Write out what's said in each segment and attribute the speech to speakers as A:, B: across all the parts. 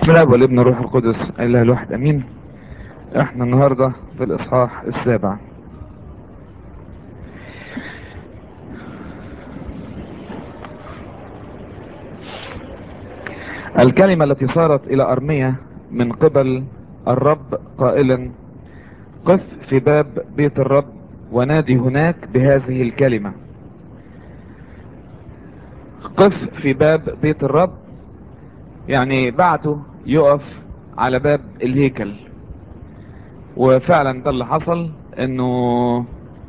A: بسم الله والابن الروح القدس اله الواحد امين احنا النهاردة في الاصحاح السابع الكلمة التي صارت الى ارمية من قبل الرب قائلا قف في باب بيت الرب ونادي هناك بهذه الكلمة قف في باب بيت الرب يعني بعته يقف على باب الهيكل وفعلا ده اللي حصل انه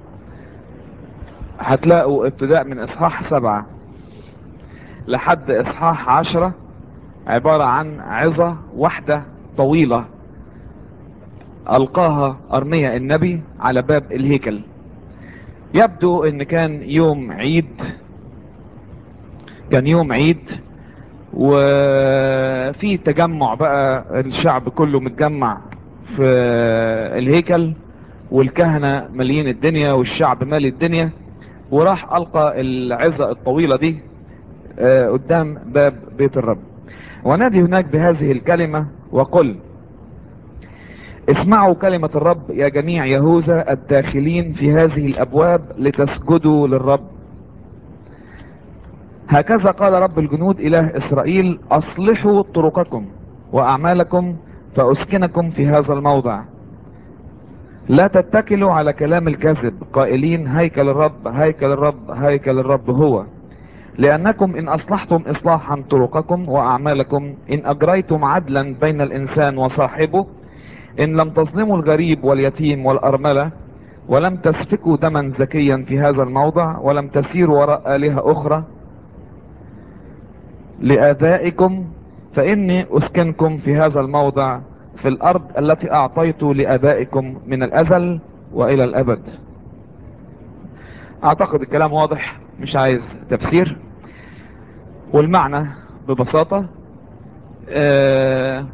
A: هتلاقوا ابتداء من اصحاح سبعة لحد اصحاح عشرة عبارة عن عظة واحدة طويلة القاها ارميا النبي على باب الهيكل يبدو ان كان يوم عيد كان يوم عيد وفي تجمع بقى الشعب كله متجمع في الهيكل والكهنة مالين الدنيا والشعب مالي الدنيا وراح ألقى العزة الطويلة دي قدام باب بيت الرب ونادي هناك بهذه الكلمة وقل اسمعوا كلمة الرب يا جميع يهوذا الداخلين في هذه الأبواب لتسجدوا للرب هكذا قال رب الجنود إله إسرائيل أصلحوا طرقكم وأعمالكم فأسكنكم في هذا الموضع لا تتكلوا على كلام الكذب قائلين هيكل الرب هيكل الرب هيكل الرب هو لأنكم إن أصلحتم إصلاحا طرقكم وأعمالكم إن أجريتم عدلا بين الإنسان وصاحبه إن لم تظلموا الغريب واليتيم والأرملة ولم تسفكوا دما زكيا في هذا الموضع ولم تسيروا وراء آلهة أخرى لآبائكم فإني أسكنكم في هذا الموضع في الأرض التي أعطيت لآبائكم من الأزل وإلى الأبد أعتقد الكلام واضح مش عايز تفسير والمعنى ببساطة آه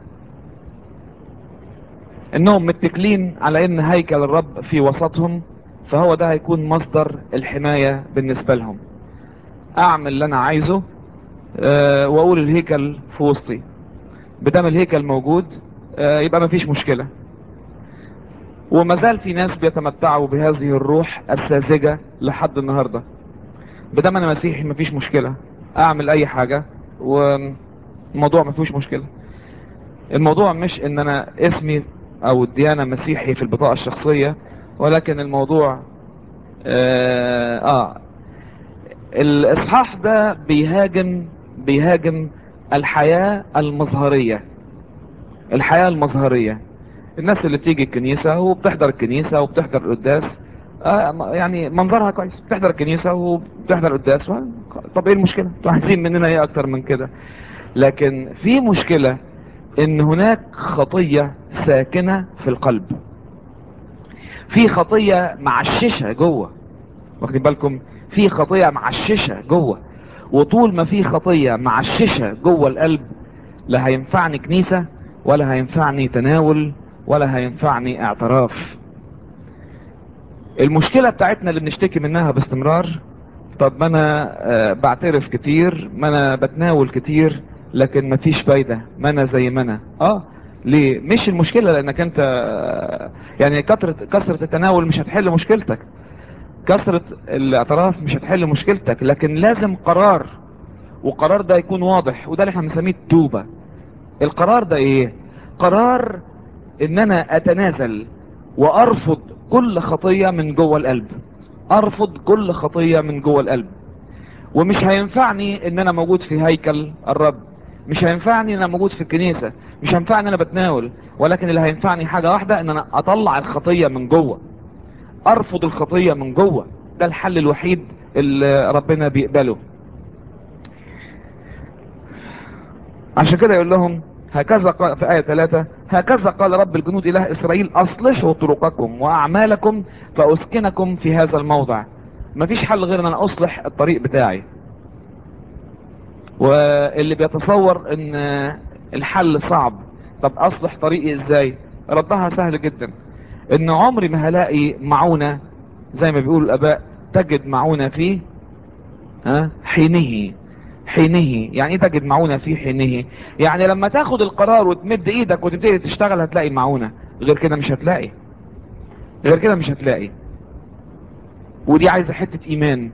A: انهم متكلين على ان هيكل الرب في وسطهم فهو ده هيكون مصدر الحماية بالنسبة لهم اعمل اللي انا عايزه أه واقول الهيكل في وسطي بدام الهيكل موجود أه يبقى مفيش مشكلة وما زال في ناس بيتمتعوا بهذه الروح الساذجة لحد النهاردة بدام انا مسيحي مفيش مشكلة اعمل اي حاجة والموضوع مفيش مشكلة الموضوع مش ان انا اسمي او الديانة مسيحي في البطاقة الشخصية ولكن الموضوع اه, آه الاصحاح ده بيهاجم بيهاجم الحياة المظهرية الحياة المظهرية الناس اللي بتيجي الكنيسة وبتحضر الكنيسة وبتحضر القداس آه يعني منظرها كويس بتحضر الكنيسة وبتحضر القداس طب ايه المشكلة انتوا عايزين مننا ايه اكتر من كده لكن في مشكلة ان هناك خطية ساكنة في القلب في خطية معششة جوه واخدين بالكم في خطية معششة جوه وطول ما في خطية معششة جوه القلب لا هينفعني كنيسة ولا هينفعني تناول ولا هينفعني اعتراف المشكلة بتاعتنا اللي بنشتكي منها باستمرار طب ما انا آه بعترف كتير ما انا بتناول كتير لكن مفيش فايدة ما انا زي ما انا اه ليه مش المشكلة لانك انت يعني كثرة كثرة التناول مش هتحل مشكلتك كثرة الاعتراف مش هتحل مشكلتك لكن لازم قرار وقرار ده يكون واضح وده اللي احنا بنسميه التوبة القرار ده ايه قرار ان انا اتنازل وارفض كل خطية من جوه القلب ارفض كل خطية من جوه القلب ومش هينفعني ان انا موجود في هيكل الرب مش هينفعني ان انا موجود في الكنيسة مش هينفعني ان انا بتناول ولكن اللي هينفعني حاجة واحدة ان انا اطلع الخطية من جوه ارفض الخطية من جوه ده الحل الوحيد اللي ربنا بيقبله عشان كده يقول لهم هكذا قال في آية 3 هكذا قال رب الجنود إله إسرائيل أصلحوا طرقكم وأعمالكم فأسكنكم في هذا الموضع مفيش حل غير ان انا اصلح الطريق بتاعي واللي بيتصور ان الحل صعب طب اصلح طريقي ازاي ردها سهل جدا ان عمري ما هلاقي معونة زي ما بيقول الاباء تجد معونة فيه ها حينه حينه يعني ايه تجد معونة في حينه يعني لما تاخد القرار وتمد ايدك وتبتدي تشتغل هتلاقي معونة غير كده مش هتلاقي غير كده مش هتلاقي ودي عايزة حتة ايمان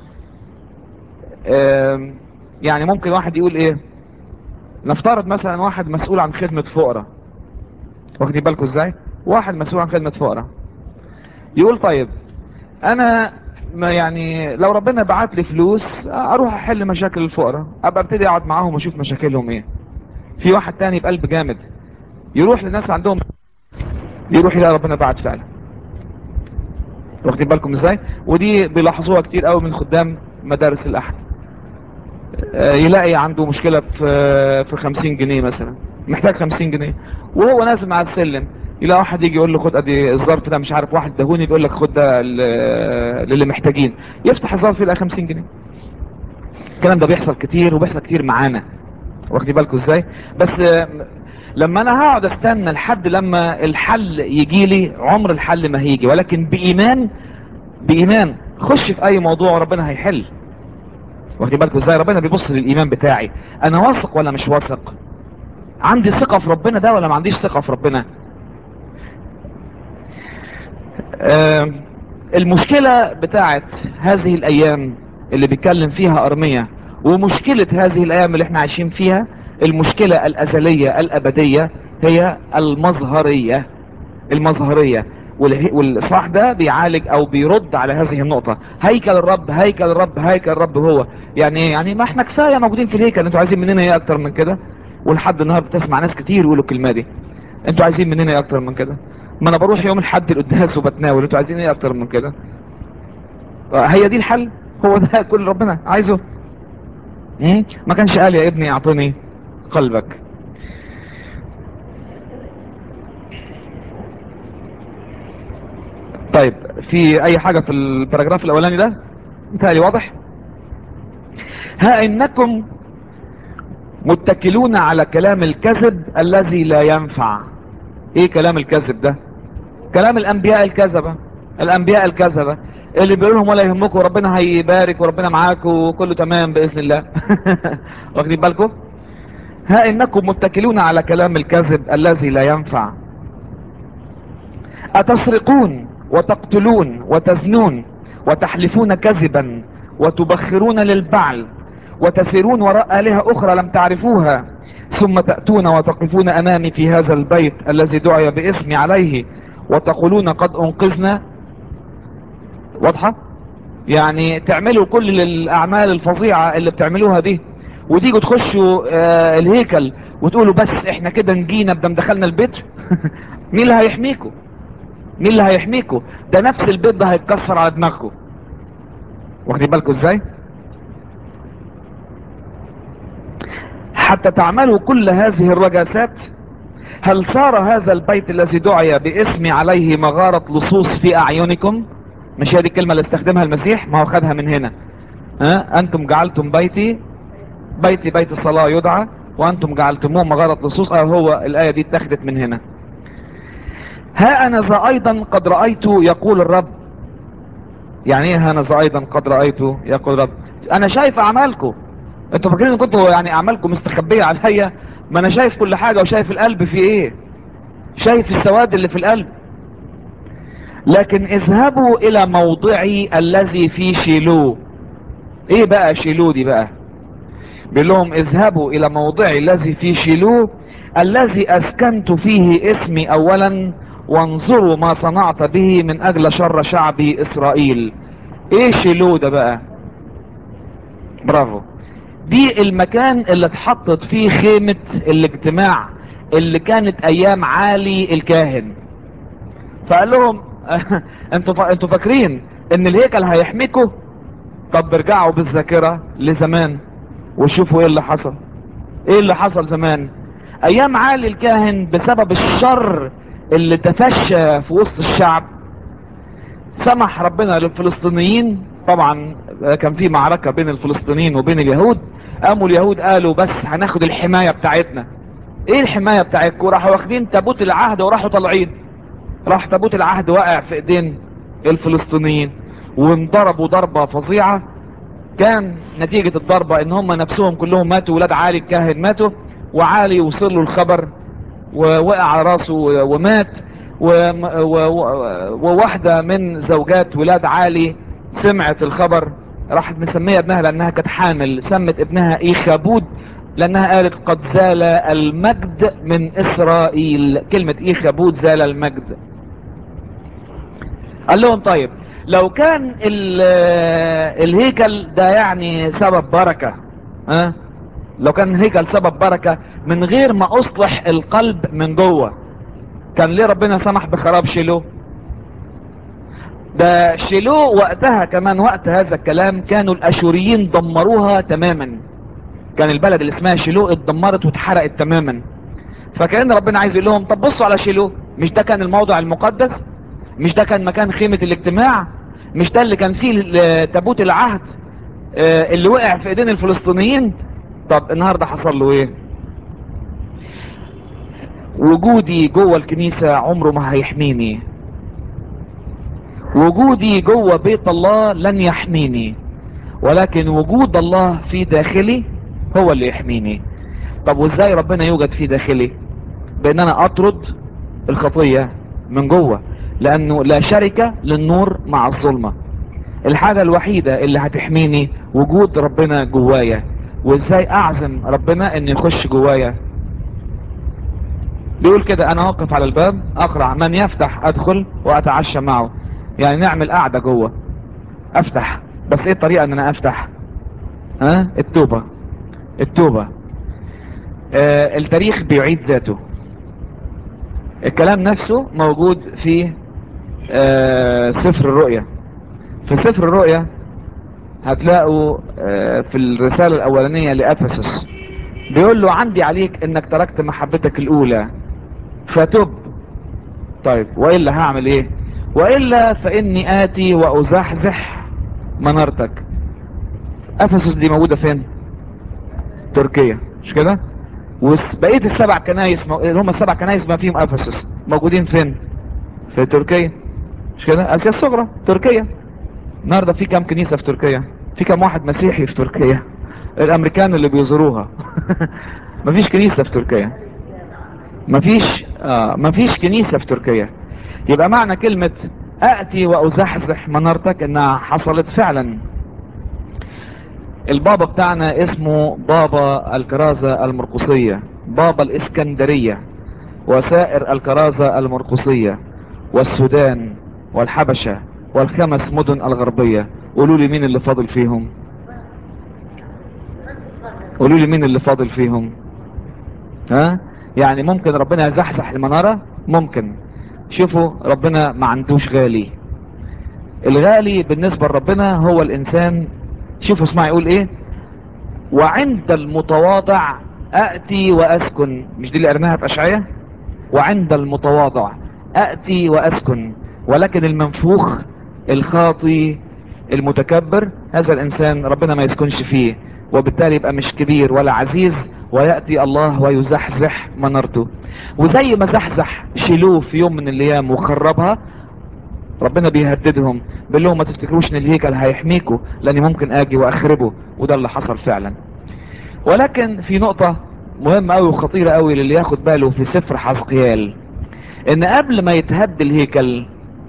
A: آم، يعني ممكن واحد يقول ايه نفترض مثلا واحد مسؤول عن خدمة فقراء واخدين بالكم ازاي واحد مسؤول عن خدمة فقراء يقول طيب انا ما يعني لو ربنا بعت لي فلوس اروح احل مشاكل الفقراء ابقى ابتدي اقعد معاهم واشوف مشاكلهم ايه في واحد تاني بقلب جامد يروح للناس عندهم يروح يلاقي ربنا بعت فعلا واخدين بالكم ازاي ودي بيلاحظوها كتير قوي من خدام مدارس الاحد آه، يلاقي عنده مشكلة في في 50 جنيه مثلا محتاج 50 جنيه وهو نازل على السلم يلاقي واحد يجي يقول له خد ادي الظرف ده مش عارف واحد دهوني يقول لك خد ده ل- للي محتاجين يفتح الظرف يلاقي 50 جنيه الكلام ده بيحصل كتير وبيحصل كتير معانا واخدين بالكم ازاي بس آه، لما انا هقعد استنى لحد لما الحل يجي لي عمر الحل ما هيجي ولكن بايمان بايمان خش في اي موضوع وربنا هيحل واخدين بالكم ازاي ربنا بيبص للايمان بتاعي انا واثق ولا مش واثق عندي ثقة في ربنا ده ولا ما عنديش ثقة في ربنا آه المشكلة بتاعت هذه الايام اللي بيتكلم فيها ارمية ومشكلة هذه الايام اللي احنا عايشين فيها المشكلة الازلية الابدية هي المظهرية المظهرية والهي- والاصلاح ده بيعالج او بيرد على هذه النقطة هيكل الرب هيكل الرب هيكل الرب هو يعني ايه يعني ما احنا كفاية موجودين في الهيكل انتوا عايزين مننا ايه اكتر من كده ولحد النهارده بتسمع ناس كتير يقولوا الكلمة دي انتوا عايزين مننا ايه اكتر من كده ما انا بروح يوم الحد القداس وبتناول انتوا عايزين ايه اكتر من كده آه، هي دي الحل هو ده كل ربنا عايزه مم؟ ما كانش قال يا ابني اعطني قلبك طيب في اي حاجة في الباراجراف الاولاني ده متهيألي واضح ها انكم متكلون على كلام الكذب الذي لا ينفع ايه كلام الكذب ده كلام الانبياء الكذبة الانبياء الكذبة اللي بيقول لهم ولا يهمكم وربنا هيبارك وربنا معاكم وكله تمام باذن الله واخدين بالكم ها انكم متكلون على كلام الكذب الذي لا ينفع أتسرقون وتقتلون وتزنون وتحلفون كذبا وتبخرون للبعل وتسيرون وراء آلهة أخرى لم تعرفوها ثم تأتون وتقفون أمامي في هذا البيت الذي دعي باسمي عليه وتقولون قد أنقذنا واضحة يعني تعملوا كل الأعمال الفظيعة اللي بتعملوها دي وتيجوا تخشوا آه الهيكل وتقولوا بس احنا كده نجينا بدم دخلنا البيت مين اللي هيحميكم مين اللي هيحميكوا ده نفس البيت ده هيتكسر على دماغكم واخدين بالكم ازاي حتى تعملوا كل هذه الرجاسات هل صار هذا البيت الذي دعي باسمي عليه مغارة لصوص في اعينكم مش هذه الكلمة اللي استخدمها المسيح ما هو خدها من هنا ها انتم جعلتم بيتي بيتي بيت الصلاة يدعى وانتم جعلتموه مغارة لصوص اه هو الاية دي اتخذت من هنا ها انا ذا ايضا قد رأيت يقول الرب يعني ايه ها انا ذا ايضا قد رأيت يقول الرب انا شايف اعمالكم انتوا فاكرين ان كنتوا يعني اعمالكم مستخبية عليا ما انا شايف كل حاجة وشايف القلب في ايه شايف السواد اللي في القلب لكن اذهبوا الى موضعي الذي في شيلو ايه بقى شيلو دي بقى بيقول لهم اذهبوا الى موضعي الذي في شيلو الذي اسكنت فيه اسمي اولا وانظروا ما صنعت به من اجل شر شعبي اسرائيل ايه شيلو ده بقى برافو دي المكان اللي اتحطت فيه خيمة الاجتماع اللي كانت ايام عالي الكاهن فقال لهم انتوا فا... انتوا فاكرين ان الهيكل هيحميكوا طب ارجعوا بالذاكرة لزمان وشوفوا ايه اللي حصل ايه اللي حصل زمان ايام عالي الكاهن بسبب الشر اللي تفشى في وسط الشعب سمح ربنا للفلسطينيين طبعا كان في معركة بين الفلسطينيين وبين اليهود قاموا اليهود قالوا بس هناخد الحماية بتاعتنا ايه الحماية بتاعتكم راحوا واخدين تابوت العهد وراحوا طالعين راح تابوت العهد وقع في ايدين الفلسطينيين وانضربوا ضربة فظيعة كان نتيجة الضربة ان هم نفسهم كلهم ماتوا ولاد عالي الكاهن ماتوا وعالي وصل له الخبر ووقع على راسه ومات وم- و- و- وواحدة من زوجات ولاد عالي سمعت الخبر راحت مسمية ابنها لانها كانت حامل سمت ابنها ايخابود لانها قالت قد زال المجد من اسرائيل كلمة ايخابود زال المجد قال لهم طيب لو كان ال- الهيكل ده يعني سبب بركة ها لو كان الهيكل سبب بركة من غير ما اصلح القلب من جوه كان ليه ربنا سمح بخراب شيلو ده شيلو وقتها كمان وقت هذا الكلام كانوا الاشوريين دمروها تماما كان البلد اللي اسمها شيلو اتدمرت واتحرقت تماما فكأن ربنا عايز يقول لهم طب بصوا على شيلو مش ده كان الموضع المقدس مش ده كان مكان خيمة الاجتماع مش ده اللي كان فيه ال- تابوت العهد آه، اللي وقع في ايدين الفلسطينيين طب النهاردة حصل له ايه وجودي جوه الكنيسة عمره ما هيحميني وجودي جوه بيت الله لن يحميني ولكن وجود الله في داخلي هو اللي يحميني طب وازاي ربنا يوجد في داخلي بان انا اطرد الخطية من جوه لانه لا شركة للنور مع الظلمة الحاجة الوحيدة اللي هتحميني وجود ربنا جوايا وازاي اعزم ربنا ان يخش جوايا بيقول كده انا واقف على الباب اقرع من يفتح ادخل واتعشى معه يعني نعمل قعدة جوه افتح بس ايه الطريقة ان انا افتح ها التوبة التوبة آه التاريخ بيعيد ذاته الكلام نفسه موجود في آه سفر الرؤيا في سفر الرؤيا هتلاقوا آه في الرسالة الاولانية لأفسس بيقول له عندي عليك انك تركت محبتك الاولى فتب طيب وإلا هعمل ايه وإلا فإني آتي وأزحزح منارتك أفسس دي موجودة فين تركيا مش كده وبقية السبع كنايس مو... اللي هم السبع كنايس ما فيهم أفسس موجودين فين في تركيا مش كده آسيا الصغرى تركيا النهارده في كام كنيسة في تركيا في كام واحد مسيحي في تركيا الامريكان اللي بيزوروها مفيش كنيسة في تركيا مفيش آه مفيش كنيسة في تركيا يبقى معنى كلمة اتي وازحزح منارتك انها حصلت فعلا البابا بتاعنا اسمه بابا الكرازة المرقصية بابا الاسكندرية وسائر الكرازة المرقصية والسودان والحبشة والخمس مدن الغربية قولوا لي مين اللي فاضل فيهم قولوا لي مين اللي فاضل فيهم ها يعني ممكن ربنا يزحزح المنارة ممكن شوفوا ربنا ما عندوش غالي الغالي بالنسبة لربنا هو الانسان شوفوا اسمع يقول ايه وعند المتواضع اتي واسكن مش دي اللي قرناها في اشعياء وعند المتواضع اتي واسكن ولكن المنفوخ الخاطي المتكبر هذا الانسان ربنا ما يسكنش فيه وبالتالي يبقى مش كبير ولا عزيز ويأتي الله ويزحزح منارته وزي ما زحزح شيلوه في يوم من الايام وخربها ربنا بيهددهم بيقول لهم ما تفتكروش ان الهيكل هيحميكوا لاني ممكن اجي واخربه وده اللي حصل فعلا ولكن في نقطة مهمة قوي وخطيرة قوي للي ياخد باله في سفر حزقيال ان قبل ما يتهد الهيكل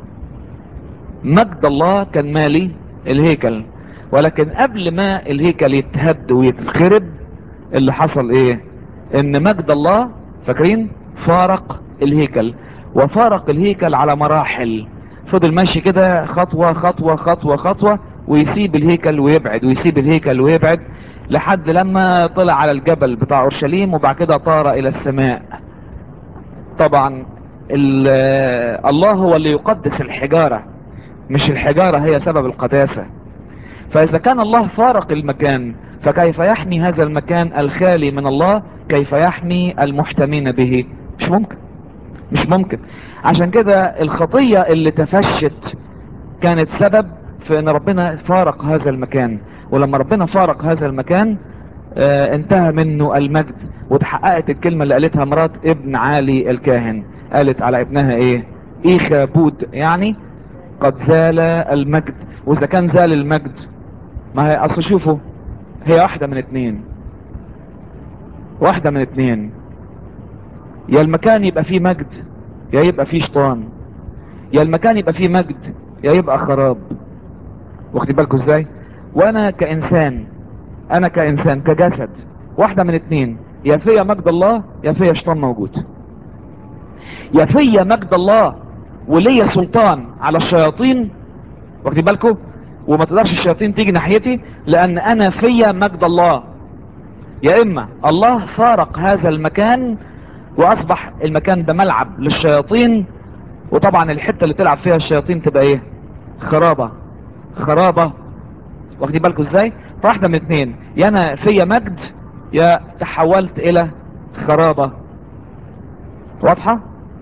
A: مجد الله كان مالي الهيكل ولكن قبل ما الهيكل يتهد ويتخرب اللي حصل ايه ان مجد الله فاكرين فارق الهيكل وفارق الهيكل على مراحل فضل ماشي كده خطوة خطوة خطوة خطوة ويسيب الهيكل ويبعد ويسيب الهيكل ويبعد لحد لما طلع على الجبل بتاع اورشليم وبعد كده طار الى السماء طبعا الله هو اللي يقدس الحجارة مش الحجارة هي سبب القداسة فاذا كان الله فارق المكان فكيف يحمي هذا المكان الخالي من الله كيف يحمي المحتمين به مش ممكن مش ممكن عشان كده الخطية اللي تفشت كانت سبب في ان ربنا فارق هذا المكان ولما ربنا فارق هذا المكان آه انتهى منه المجد وتحققت الكلمة اللي قالتها مرات ابن عالي الكاهن قالت على ابنها ايه ايخابود يعني قد زال المجد واذا كان زال المجد ما هي اصل شوفوا هي واحدة من اتنين واحدة من اتنين يا المكان يبقى فيه مجد يا يبقى فيه شيطان يا المكان يبقى فيه مجد يا يبقى خراب واخدين بالكم ازاي وانا كانسان انا كانسان كجسد واحدة من اتنين يا فيا مجد الله يا فيا شيطان موجود يا فيا مجد الله وليا سلطان على الشياطين واخدين بالكم وما تقدرش الشياطين تيجي ناحيتي لان انا فيا مجد الله يا اما الله فارق هذا المكان واصبح المكان ده ملعب للشياطين وطبعا الحتة اللي تلعب فيها الشياطين تبقى ايه خرابة خرابة واخدين بالكم ازاي فواحدة من اتنين يا انا فيا مجد يا تحولت الى خرابة واضحة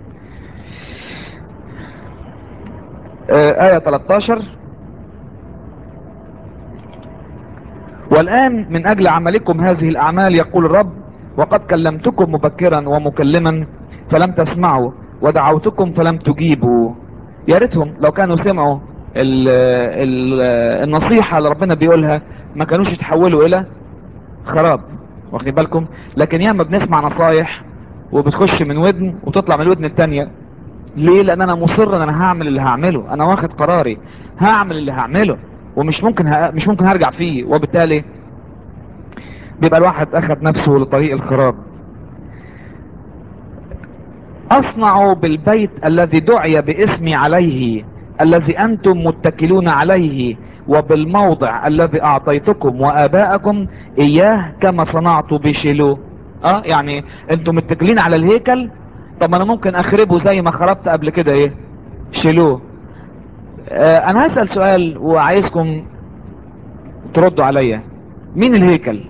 A: آه آية 13 والآن من أجل عملكم هذه الأعمال يقول الرب وقد كلمتكم مبكرا ومكلما فلم تسمعوا ودعوتكم فلم تجيبوا يا ريتهم لو كانوا سمعوا ال ال النصيحة اللي ربنا بيقولها ما كانوش يتحولوا إلى خراب واخدين بالكم لكن ياما بنسمع نصايح وبتخش من ودن وتطلع من الودن التانية ليه لان انا مصر ان انا هعمل اللي هعمله انا واخد قراري هعمل اللي هعمله ومش ممكن ه... مش ممكن هرجع فيه وبالتالي بيبقى الواحد اخد نفسه لطريق الخراب اصنع بالبيت الذي دعي باسمي عليه الذي انتم متكلون عليه وبالموضع الذي اعطيتكم واباءكم اياه كما صنعت بشيلو اه يعني انتم متكلين على الهيكل طب انا ممكن اخربه زي ما خربت قبل كده ايه شيلوه آه انا هسأل سؤال وعايزكم تردوا عليا مين الهيكل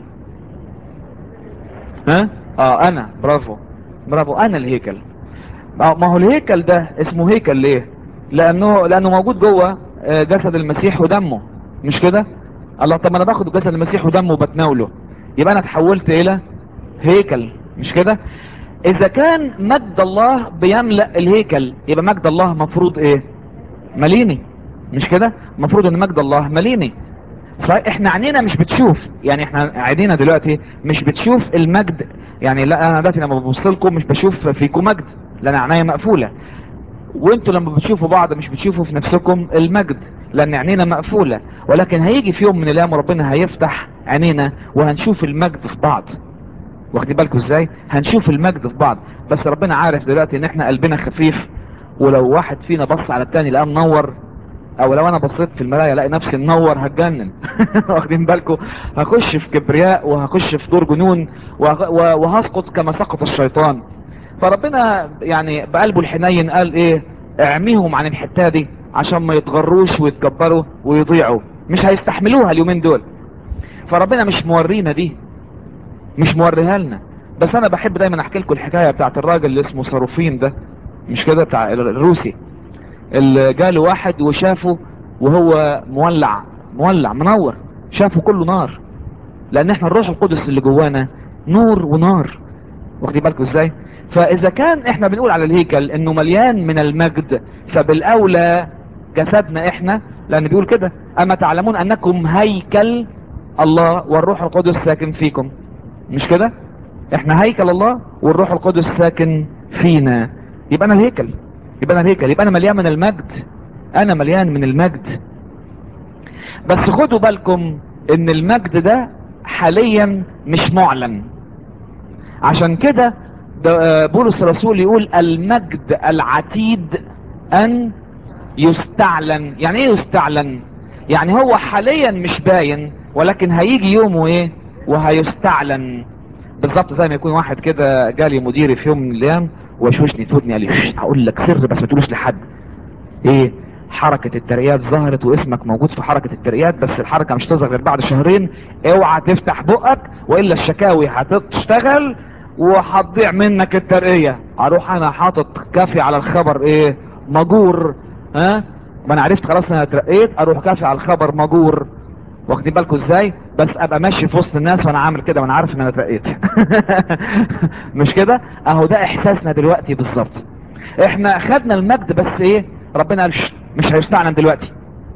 A: ها اه انا برافو برافو انا الهيكل ما هو الهيكل ده اسمه هيكل ليه لانه لانه موجود جوه جسد المسيح ودمه مش كده الله طب انا باخد جسد المسيح ودمه وبتناوله يبقى انا اتحولت الى هيكل مش كده اذا كان مجد الله بيملأ الهيكل يبقى مجد الله مفروض ايه مليني مش كده مفروض ان مجد الله مليني فاحنا عينينا مش بتشوف يعني احنا عينينا دلوقتي مش بتشوف المجد يعني لا انا دلوقتي لما ببص لكم مش بشوف فيكم مجد لان عينيا مقفوله وانتوا لما بتشوفوا بعض مش بتشوفوا في نفسكم المجد لان عينينا مقفوله ولكن هيجي في يوم من الايام ربنا هيفتح عينينا وهنشوف المجد في بعض واخدين بالكم ازاي هنشوف المجد في بعض بس ربنا عارف دلوقتي ان احنا قلبنا خفيف ولو واحد فينا بص على التاني لقاه منور او لو انا بصيت في المرايه الاقي نفسي منور هتجنن واخدين بالكم هخش في كبرياء وهخش في دور جنون وهسقط كما سقط الشيطان فربنا يعني بقلبه الحنين قال ايه اعميهم عن الحته دي عشان ما يتغروش ويتكبروا ويضيعوا مش هيستحملوها اليومين دول فربنا مش مورينا دي مش موريها لنا بس انا بحب دايما احكي لكم الحكايه بتاعت الراجل اللي اسمه صاروفين ده مش كده بتاع الروسي اللي جاله واحد وشافه وهو مولع مولع منور شافه كله نار لان احنا الروح القدس اللي جوانا نور ونار واخدين بالكم ازاي فاذا كان احنا بنقول على الهيكل انه مليان من المجد فبالاولى جسدنا احنا لان بيقول كده اما تعلمون انكم هيكل الله والروح القدس ساكن فيكم مش كده احنا هيكل الله والروح القدس ساكن فينا يبقى انا الهيكل يبقى انا الهيكل يبقى انا مليان من المجد انا مليان من المجد بس خدوا بالكم ان المجد ده حاليا مش معلن عشان كده بولس الرسول يقول المجد العتيد ان يستعلن يعني ايه يستعلن يعني هو حاليا مش باين ولكن هيجي يومه ايه وهيستعلن بالظبط زي ما يكون واحد كده جالي مديري في يوم من الايام وشوشني في ودني قال لي هقول لك سر بس ما تقولوش لحد ايه حركة الترقيات ظهرت واسمك موجود في حركة الترقيات بس الحركة مش تظهر غير بعد شهرين اوعى تفتح بقك والا الشكاوي هتشتغل وهتضيع منك الترقية اروح انا حاطط كافي على الخبر ايه مجور ها ما انا عرفت خلاص انا اترقيت اروح كافي على الخبر مجور واخدين بالكم ازاي بس ابقى ماشي في وسط الناس وانا عامل كده وانا عارف ان انا اترقيت مش كده اهو ده احساسنا دلوقتي بالظبط احنا خدنا المجد بس ايه ربنا قال مش هيستعلن دلوقتي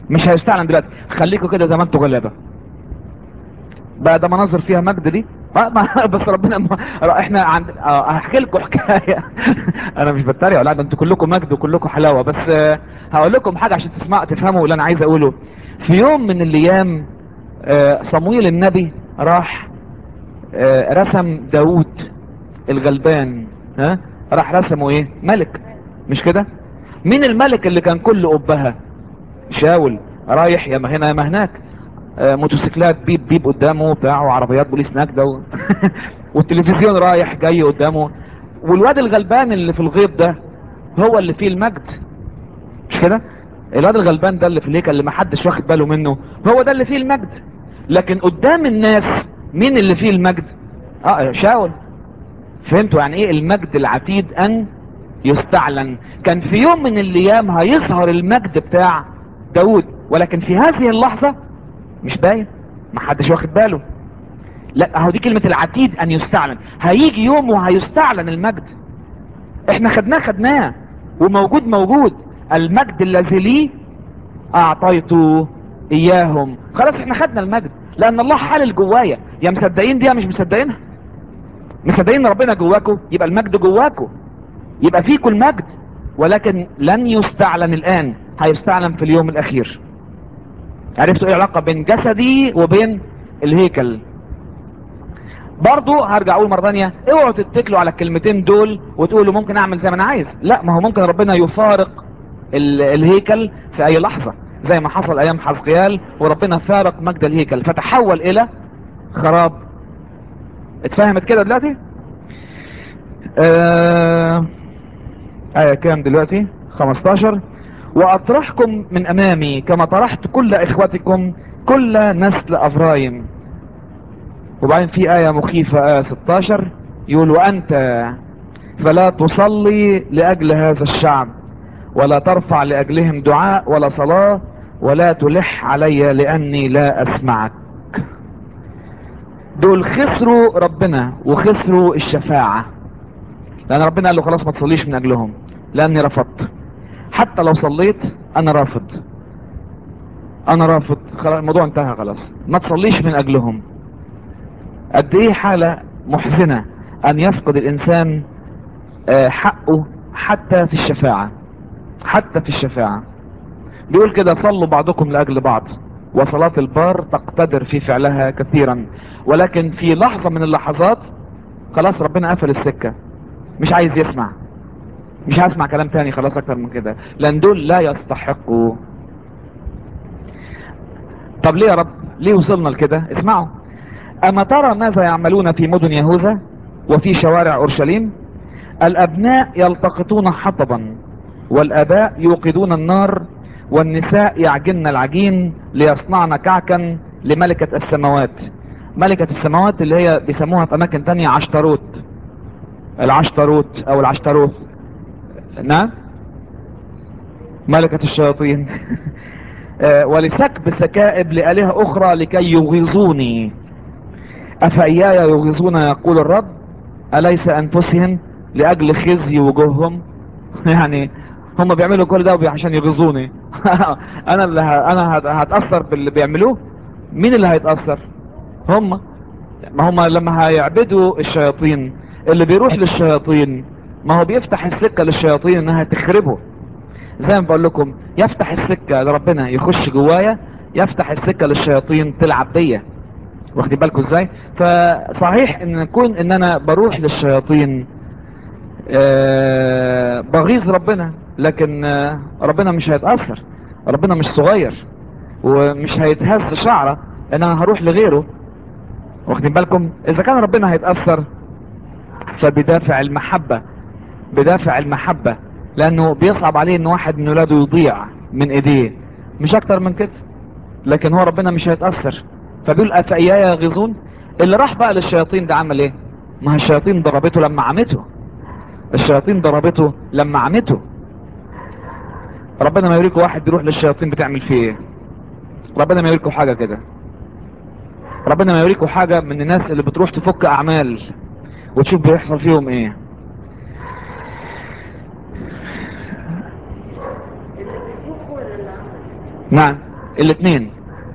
A: مش هيستعلن دلوقتي خليكوا كده زي ما انتوا غلابه بقى ده مناظر فيها مجد دي آه، ما- بس ربنا ما احنا عند اه هحكي لكم حكايه انا مش بتريق لا ده انتوا كلكم مجد وكلكم حلاوه بس آه، هقول لكم حاجه عشان تسمعوا تفهموا اللي انا عايز اقوله في يوم من الايام آه، صمويل النبي راح آه، رسم داوود الغلبان ها راح رسمه ايه ملك مش كده مين الملك اللي كان كل قبها شاول رايح يا ما هنا يا ما هناك آه، موتوسيكلات بيب بيب قدامه بتاع وعربيات بوليس نجدة و... والتلفزيون رايح جاي قدامه والواد الغلبان اللي في الغيط ده هو اللي فيه المجد مش كده الواد الغلبان ده اللي في الهيكل اللي محدش واخد باله منه هو ده اللي فيه المجد لكن قدام الناس مين اللي فيه المجد اه شاول فهمتوا يعني ايه المجد العتيد ان يستعلن كان في يوم من الايام هيظهر المجد بتاع داود ولكن في هذه اللحظة مش باين محدش واخد باله لا اهو دي كلمة العتيد ان يستعلن هيجي يوم وهيستعلن المجد احنا خدناه خدناه وموجود موجود المجد الذي لي اعطيته اياهم خلاص احنا خدنا المجد لان الله حلل جوايا يا مصدقين دي يا مش مصدقينها مصدقين ان ربنا جواكم يبقى المجد جواكم يبقى فيكم المجد ولكن لن يستعلن الان هيستعلن في اليوم الاخير عرفتوا ايه العلاقة بين جسدي وبين الهيكل برضو هرجع اقول مرة ثانيه اوعوا تتكلوا على الكلمتين دول وتقولوا ممكن اعمل زي ما انا عايز لا ما هو ممكن ربنا يفارق ال- الهيكل في اي لحظة زي ما حصل ايام حزقيال وربنا فارق مجد الهيكل فتحول الى خراب اتفهمت كده دلوقتي آه... آية كام دلوقتي 15 وأطرحكم من أمامي كما طرحت كل إخوتكم كل نسل أفرايم وبعدين في آية مخيفة آية 16 يقول وأنت فلا تصلي لأجل هذا الشعب ولا ترفع لأجلهم دعاء ولا صلاة ولا تلح علي لأني لا أسمعك دول خسروا ربنا وخسروا الشفاعة لأن ربنا قال له خلاص ما تصليش من أجلهم لأني رفضت حتى لو صليت أنا رافض أنا رافض خلاص الموضوع انتهى خلاص ما تصليش من أجلهم قد إيه حالة محزنة أن يفقد الإنسان آه، حقه حتى في الشفاعة حتى في الشفاعة بيقول كده صلوا بعضكم لأجل بعض وصلاة البار تقتدر في فعلها كثيرا ولكن في لحظة من اللحظات خلاص ربنا قفل السكة مش عايز يسمع مش هسمع كلام تاني خلاص اكتر من كده لان دول لا يستحقوا طب ليه يا رب ليه وصلنا لكده اسمعوا اما ترى ماذا يعملون في مدن يهوذا وفي شوارع اورشليم الابناء يلتقطون حطبا والاباء يوقدون النار والنساء يعجن العجين ليصنعن كعكا لملكة السماوات ملكة السماوات اللي هي بيسموها في اماكن تانية عشتروت العشتروت او العشتروت نعم ملكة الشياطين آه، ولسكب سكائب لآلهة أخرى لكي يغيظوني أفإياي يغيظون يقول الرب أليس أنفسهم لأجل خزي وجوههم يعني هم بيعملوا كل ده وبي- عشان يغيظوني أنا اللي ه... أنا هت- هتأثر باللي بيعملوه مين اللي هيتأثر هم ما هم لما هيعبدوا الشياطين اللي بيروح للشياطين ما هو بيفتح السكة للشياطين انها تخربه زي ما بقول لكم يفتح السكة لربنا يخش جوايا يفتح السكة للشياطين تلعب بيا واخدين بالكم ازاي فصحيح ان نكون ان انا بروح للشياطين آه بغيظ ربنا لكن آه ربنا مش هيتأثر ربنا مش صغير ومش هيتهز شعره ان انا هروح لغيره واخدين بالكم اذا كان ربنا هيتأثر فبدافع المحبة بدافع المحبة لانه بيصعب عليه ان واحد من ولاده يضيع من ايديه مش اكتر من كده لكن هو ربنا مش هيتأثر فبيقول افاياي يغيظون اللي راح بقى للشياطين ده عمل ايه ما هي الشياطين ضربته لما عمته الشياطين ضربته لما عمته ربنا ما يوريكوا واحد يروح للشياطين بتعمل فيه ايه ربنا ما يوريكوا حاجة كده ربنا ما يوريكوا حاجة من الناس اللي بتروح تفك اعمال وتشوف بيحصل فيهم ايه
B: اللي بيفوق ولا اللي عمل
A: نعم الاثنين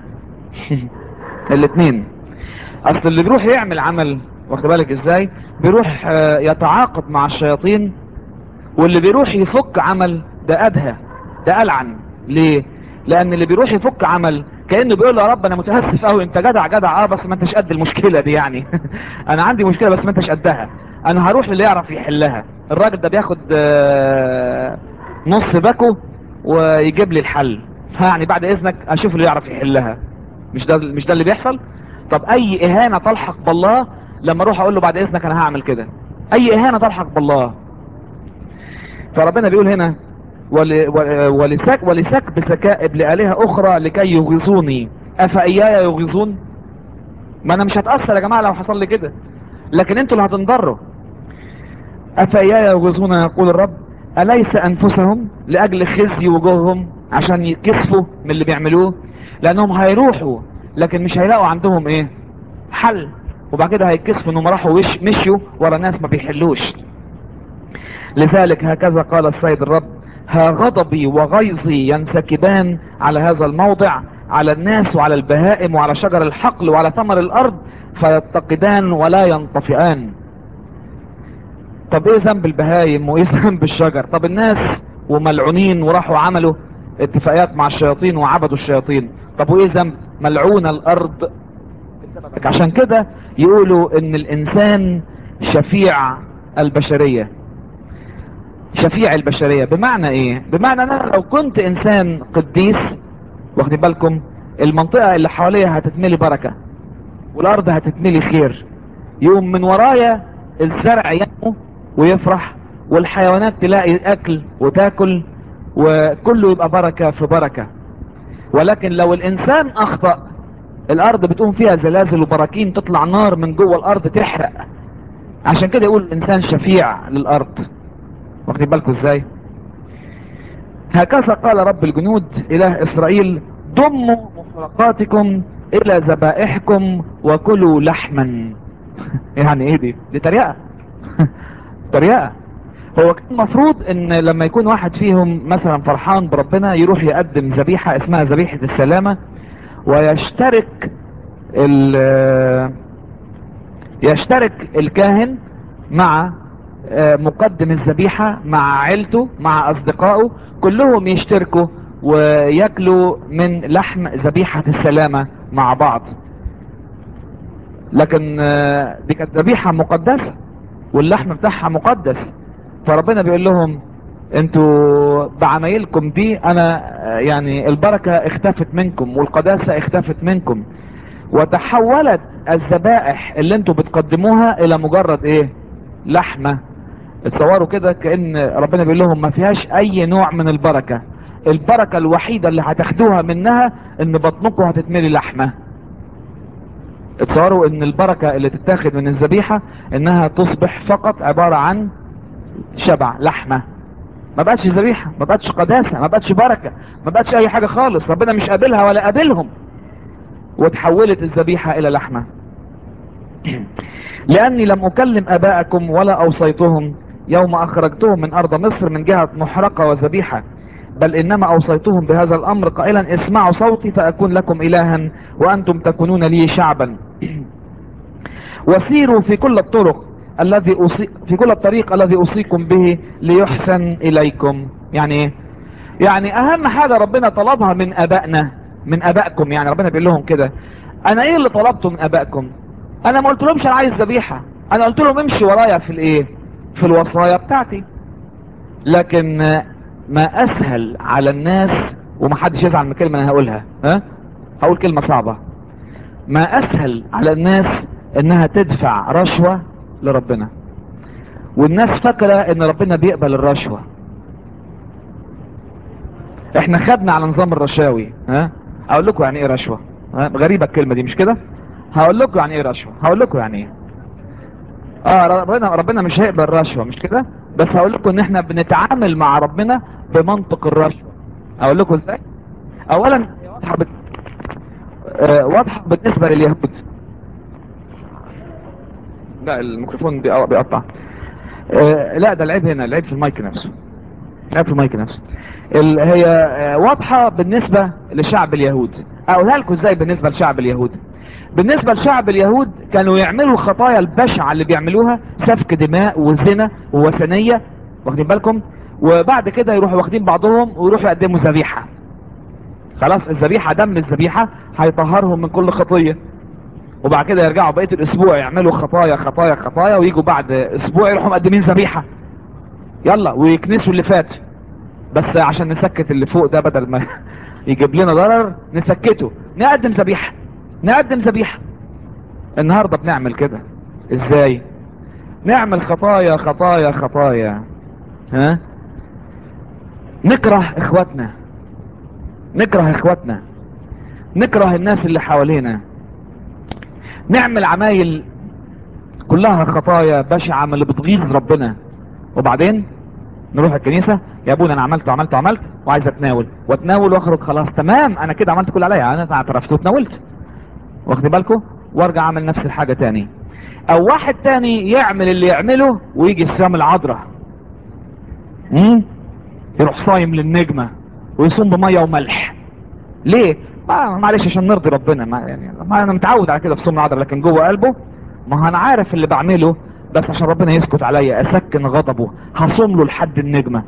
A: الاثنين اصل اللي بيروح يعمل عمل واخد بالك ازاي بيروح آه، يتعاقد مع الشياطين واللي بيروح يفك عمل ده ادهى ده العن ليه لان اللي بيروح يفك عمل كانه بيقول له يا رب انا متاسف قوي انت جدع جدع اه بس ما انتش قد المشكله دي يعني انا عندي مشكله بس ما انتش قدها انا هروح للي يعرف يحلها الراجل ده بياخد آه، نص باكو ويجيب لي الحل يعني بعد اذنك اشوف اللي يعرف يحلها مش ده مش ده اللي بيحصل طب اي اهانه تلحق بالله لما اروح اقول له بعد اذنك انا هعمل كده اي اهانه تلحق بالله فربنا بيقول هنا ول- ول- ولسك ولسكب سكائب لآلهة أخرى لكي يغيظوني أفإياي يغيظون ما أنا مش هتأثر يا جماعة لو حصل لي كده لكن انتوا اللي هتنضروا أفإياي يغيظون يقول الرب أليس أنفسهم لأجل خزي وجوههم عشان يكسفوا من اللي بيعملوه لأنهم هيروحوا لكن مش هيلاقوا عندهم إيه حل وبعد كده هيتكسفوا انهم راحوا وش مشيوا ورا ناس ما بيحلوش لذلك هكذا قال السيد الرب ها غضبي وغيظي ينسكبان على هذا الموضع على الناس وعلى البهائم وعلى شجر الحقل وعلى ثمر الارض فيتقدان ولا ينطفئان طب ايه ذنب البهايم وايه ذنب الشجر طب الناس وملعونين وراحوا عملوا اتفاقيات مع الشياطين وعبدوا الشياطين طب وايه ذنب ملعون الارض بسببك عشان كده يقولوا ان الانسان شفيع البشرية شفيع البشرية بمعنى ايه بمعنى انا لو كنت انسان قديس واخدين بالكم المنطقة اللي حواليها هتتملي بركة والارض هتتملي خير يقوم من ورايا الزرع ينمو ويفرح والحيوانات تلاقي اكل وتاكل وكله يبقى بركة في بركة ولكن لو الانسان اخطأ الارض بتقوم فيها زلازل وبراكين تطلع نار من جوه الارض تحرق عشان كده يقول الانسان شفيع للارض واخدين بالكم ازاي هكذا قال رب الجنود اله اسرائيل ضموا مفرقاتكم الى ذبائحكم وكلوا لحما يعني ايه دي دي تريقه تريقه هو كان المفروض ان لما يكون واحد فيهم مثلا فرحان بربنا يروح يقدم ذبيحه اسمها ذبيحه السلامه ويشترك ال يشترك الكاهن مع آه، مقدم الذبيحة مع عيلته مع اصدقائه كلهم يشتركوا وياكلوا من لحم ذبيحة السلامة مع بعض لكن آه، دي كانت ذبيحة مقدسة واللحم بتاعها مقدس فربنا بيقول لهم انتوا بعمايلكم دي انا آه، يعني البركة اختفت منكم والقداسة اختفت منكم وتحولت الذبائح اللي انتوا بتقدموها الى مجرد ايه لحمة اتصوروا كده كأن ربنا بيقول لهم ما فيهاش اي نوع من البركة البركة الوحيدة اللي هتاخدوها منها ان بطنكم هتتملي لحمة اتصوروا ان البركة اللي تتاخد من الذبيحة انها تصبح فقط عبارة عن شبع لحمة ما بقتش ذبيحة ما بقتش قداسة ما بقتش بركة ما بقتش اي حاجة خالص ربنا مش قابلها ولا قابلهم وتحولت الذبيحة الى لحمة لاني لم اكلم اباءكم ولا اوصيتهم يوم اخرجتهم من ارض مصر من جهة محرقة وذبيحة بل انما اوصيتهم بهذا الامر قائلا اسمعوا صوتي فاكون لكم الها وانتم تكونون لي شعبا وسيروا في كل الطرق الذي أوصي في كل الطريق الذي اوصيكم به ليحسن اليكم يعني ايه يعني اهم حاجة ربنا طلبها من ابائنا من ابائكم يعني ربنا بيقول لهم كده انا ايه اللي طلبته من ابائكم انا ما قلت لهمش انا عايز ذبيحة انا قلت لهم امشي ورايا في الايه في الوصايا بتاعتي لكن ما اسهل على الناس ومحدش يزعل من الكلمة انا هقولها ها هقول كلمة صعبة ما اسهل على الناس انها تدفع رشوة لربنا والناس فاكرة ان ربنا بيقبل الرشوة احنا خدنا على نظام الرشاوي ها اقول لكم يعني ايه رشوة ها؟ غريبة الكلمة دي مش كده هقول لكم يعني ايه رشوة هقول لكم يعني ايه اه ربنا ربنا مش هيقبل رشوة مش كده بس هقول لكم ان احنا بنتعامل مع ربنا بمنطق الرشوة اقول لكم ازاي اولا هي واضحة بت... آه واضحة بالنسبة لليهود لا الميكروفون بيقطع آه لا ده العيب هنا العيب في المايك نفسه في المايك نفسه ال- هي آه، واضحة بالنسبة لشعب اليهود اقولها لكم ازاي بالنسبة لشعب اليهود بالنسبة لشعب اليهود كانوا يعملوا الخطايا البشعة اللي بيعملوها سفك دماء وزنا ووثنية واخدين بالكم وبعد كده يروحوا واخدين بعضهم ويروحوا يقدموا ذبيحة خلاص الذبيحة دم الذبيحة هيطهرهم من كل خطية وبعد كده يرجعوا بقية الاسبوع يعملوا خطايا خطايا خطايا ويجوا بعد اسبوع يروحوا مقدمين ذبيحة يلا ويكنسوا اللي فات بس عشان نسكت اللي فوق ده بدل ما يجيب لنا ضرر نسكته نقدم ذبيحة نقدم ذبيحة النهاردة بنعمل كده ازاي نعمل خطايا خطايا خطايا ها نكره اخواتنا نكره اخواتنا نكره الناس اللي حوالينا نعمل عمايل كلها خطايا بشعة من اللي بتغيظ ربنا وبعدين نروح الكنيسة يا ابونا انا عملت وعملت وعملت وعايز اتناول واتناول واخرج خلاص تمام انا كده عملت كل عليا انا اعترفت واتناولت واخد بالكم وارجع اعمل نفس الحاجة تاني او واحد تاني يعمل اللي يعمله ويجي الصيام العذراء امم يروح صايم للنجمة ويصوم بمية وملح ليه ما معلش عشان نرضي ربنا ما يعني ما انا متعود على كده في صوم العذراء لكن جوه قلبه ما هو انا عارف اللي بعمله بس عشان ربنا يسكت عليا اسكن غضبه هصوم له لحد النجمة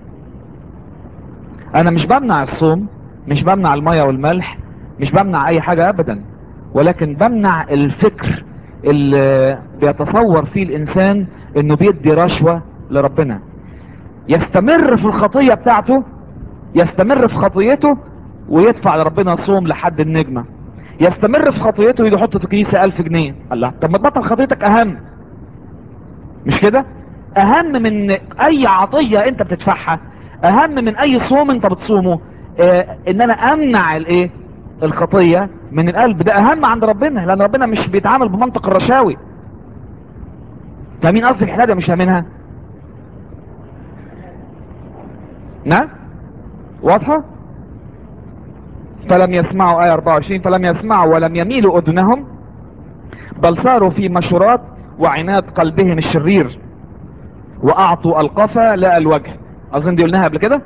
A: انا مش بمنع الصوم مش بمنع المية والملح مش بمنع اي حاجة ابدا ولكن بمنع الفكر اللي بيتصور فيه الانسان انه بيدي رشوة لربنا يستمر في الخطية بتاعته يستمر في خطيته ويدفع لربنا صوم لحد النجمة يستمر في خطيته ويجي يحط في كنيسة الف جنيه الله طب ما تبطل خطيتك اهم مش كده اهم من اي عطية انت بتدفعها اهم من اي صوم انت بتصومه اه ان انا امنع الايه الخطية من القلب ده اهم عند ربنا لان ربنا مش بيتعامل بمنطق الرشاوي فاهمين قصدي الحته دي مش فاهمينها نعم واضحة فلم يسمعوا آية 24 فلم يسمعوا ولم يميلوا أذنهم بل صاروا في مشورات وعناد قلبهم الشرير وأعطوا القفا لا الوجه أظن دي قلناها قبل كده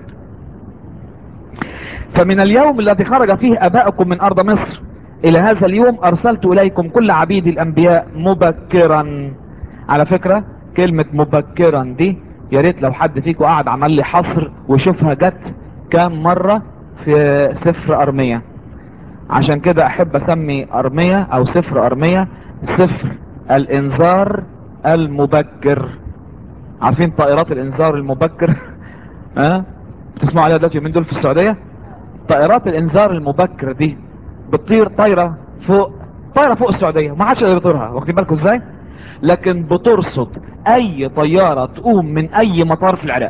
A: فمن اليوم الذي خرج فيه أباؤكم من أرض مصر إلى هذا اليوم أرسلت إليكم كل عبيد الأنبياء مبكرا على فكرة كلمة مبكرا دي يا ريت لو حد فيكم قاعد عمل لي حصر وشوفها جت كام مرة في سفر أرمية عشان كده أحب أسمي أرمية أو سفر أرمية سفر الإنذار المبكر عارفين طائرات الإنذار المبكر ها أه؟ بتسمعوا عليها دلوقتي من دول في السعودية طائرات الإنذار المبكر دي بتطير طايرة فوق طايرة فوق السعودية ما حدش يقدر يطيرها واخدين بالكم ازاي لكن بترصد اي طيارة تقوم من اي مطار في العراق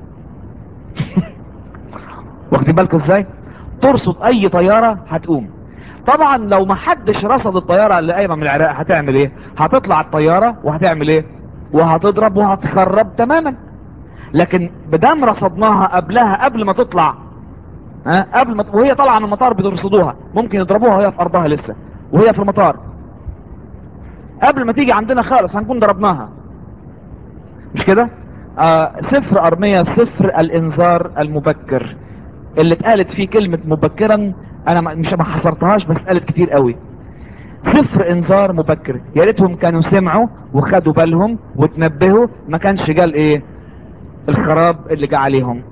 A: واخدين بالكم ازاي ترصد اي طيارة هتقوم طبعا لو ما حدش رصد الطيارة اللي قايمة من العراق هتعمل ايه هتطلع الطيارة وهتعمل ايه وهتضرب وهتخرب تماما لكن بدام رصدناها قبلها قبل ما تطلع ها قبل ما وهي طالعه من المطار بترصدوها ممكن يضربوها وهي في ارضها لسه وهي في المطار قبل ما تيجي عندنا خالص هنكون ضربناها مش كده آه سفر ارمية سفر الانذار المبكر اللي اتقالت فيه كلمة مبكرا انا مش ما حصرتهاش بس اتقالت كتير قوي سفر انذار مبكر يا ريتهم كانوا سمعوا وخدوا بالهم وتنبهوا ما كانش جال ايه الخراب اللي جه عليهم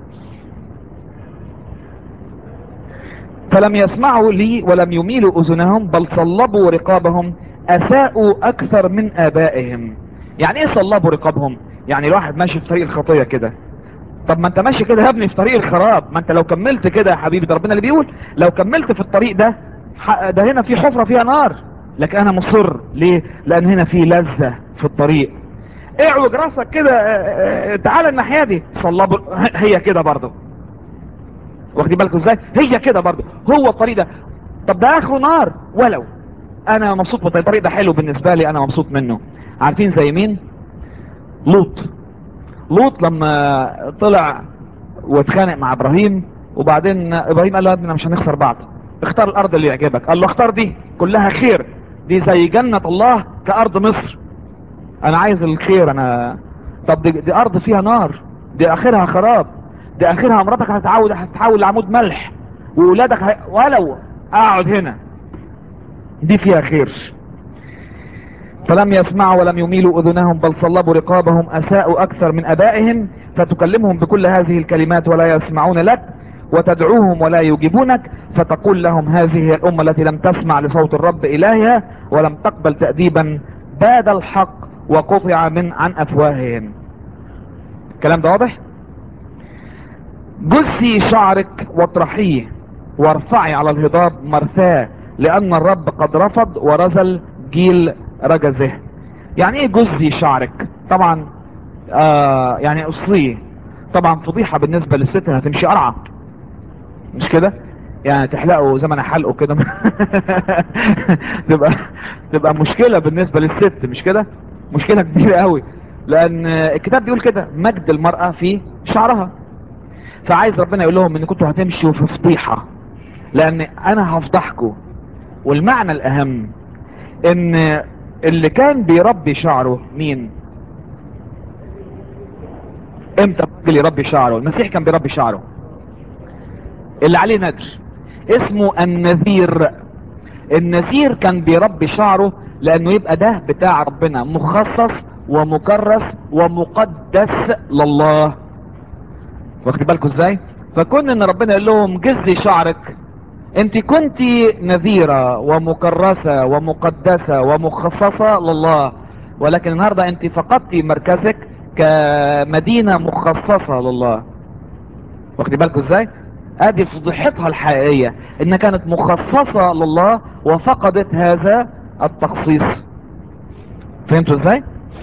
A: فلم يسمعوا لي ولم يميلوا اذنهم بل صلبوا رقابهم اساءوا اكثر من ابائهم يعني ايه صلبوا رقابهم يعني الواحد ماشي في طريق الخطية كده طب ما انت ماشي كده يا ابني في طريق الخراب ما انت لو كملت كده يا حبيبي ده ربنا اللي بيقول لو كملت في الطريق ده ده هنا في حفرة فيها نار لكن انا مصر ليه لان هنا في لذة في الطريق اعوج راسك كده تعالى الناحية دي صلبوا هي كده برضه واخدين بالكم ازاي هي كده برضه هو الطريق ده طب ده اخره نار ولو انا مبسوط بالطريق الطريق ده حلو بالنسبة لي انا مبسوط منه عارفين زي مين لوط لوط لما طلع واتخانق مع ابراهيم وبعدين ابراهيم قال له ابننا مش هنخسر بعض اختار الارض اللي يعجبك قال له اختار دي كلها خير دي زي جنة الله كارض مصر انا عايز الخير انا طب دي, دي ارض فيها نار دي اخرها خراب ده اخرها مراتك هتتعود هتتحول لعمود ملح وولادك ه... ولو اقعد هنا دي فيها خير فلم يسمعوا ولم يميلوا اذنهم بل صلبوا رقابهم اساءوا اكثر من ابائهم فتكلمهم بكل هذه الكلمات ولا يسمعون لك وتدعوهم ولا يجيبونك فتقول لهم هذه هي الامة التي لم تسمع لصوت الرب الهها ولم تقبل تأديبا باد الحق وقطع من عن افواههم الكلام ده واضح جسي شعرك واطرحيه وارفعي على الهضاب مرثاه لان الرب قد رفض ورزل جيل رجزه يعني ايه جزي شعرك طبعا آه يعني قصيه طبعا فضيحة بالنسبة للست هتمشي قرعة مش كده يعني تحلقه زي ما انا حلقه كده تبقى تبقى مشكلة بالنسبة للست مش كده مشكلة كبيرة قوي لان الكتاب بيقول كده مجد المرأة في شعرها فعايز ربنا يقول لهم ان كنتوا هتمشوا في فضيحة لان انا هفضحكم والمعنى الاهم ان اللي كان بيربي شعره مين امتى الراجل يربي شعره المسيح كان بيربي شعره اللي عليه ندر اسمه النذير النذير كان بيربي شعره لانه يبقى ده بتاع ربنا مخصص ومكرس ومقدس لله واخد بالكم ازاي فكون ان ربنا يقول لهم جزي شعرك انت كنت نذيرة ومكرسة ومقدسة ومخصصة لله ولكن النهاردة انت فقدت مركزك كمدينة مخصصة لله واخد بالكم ازاي ادي فضيحتها الحقيقية انها كانت مخصصة لله وفقدت هذا التخصيص فهمتوا ازاي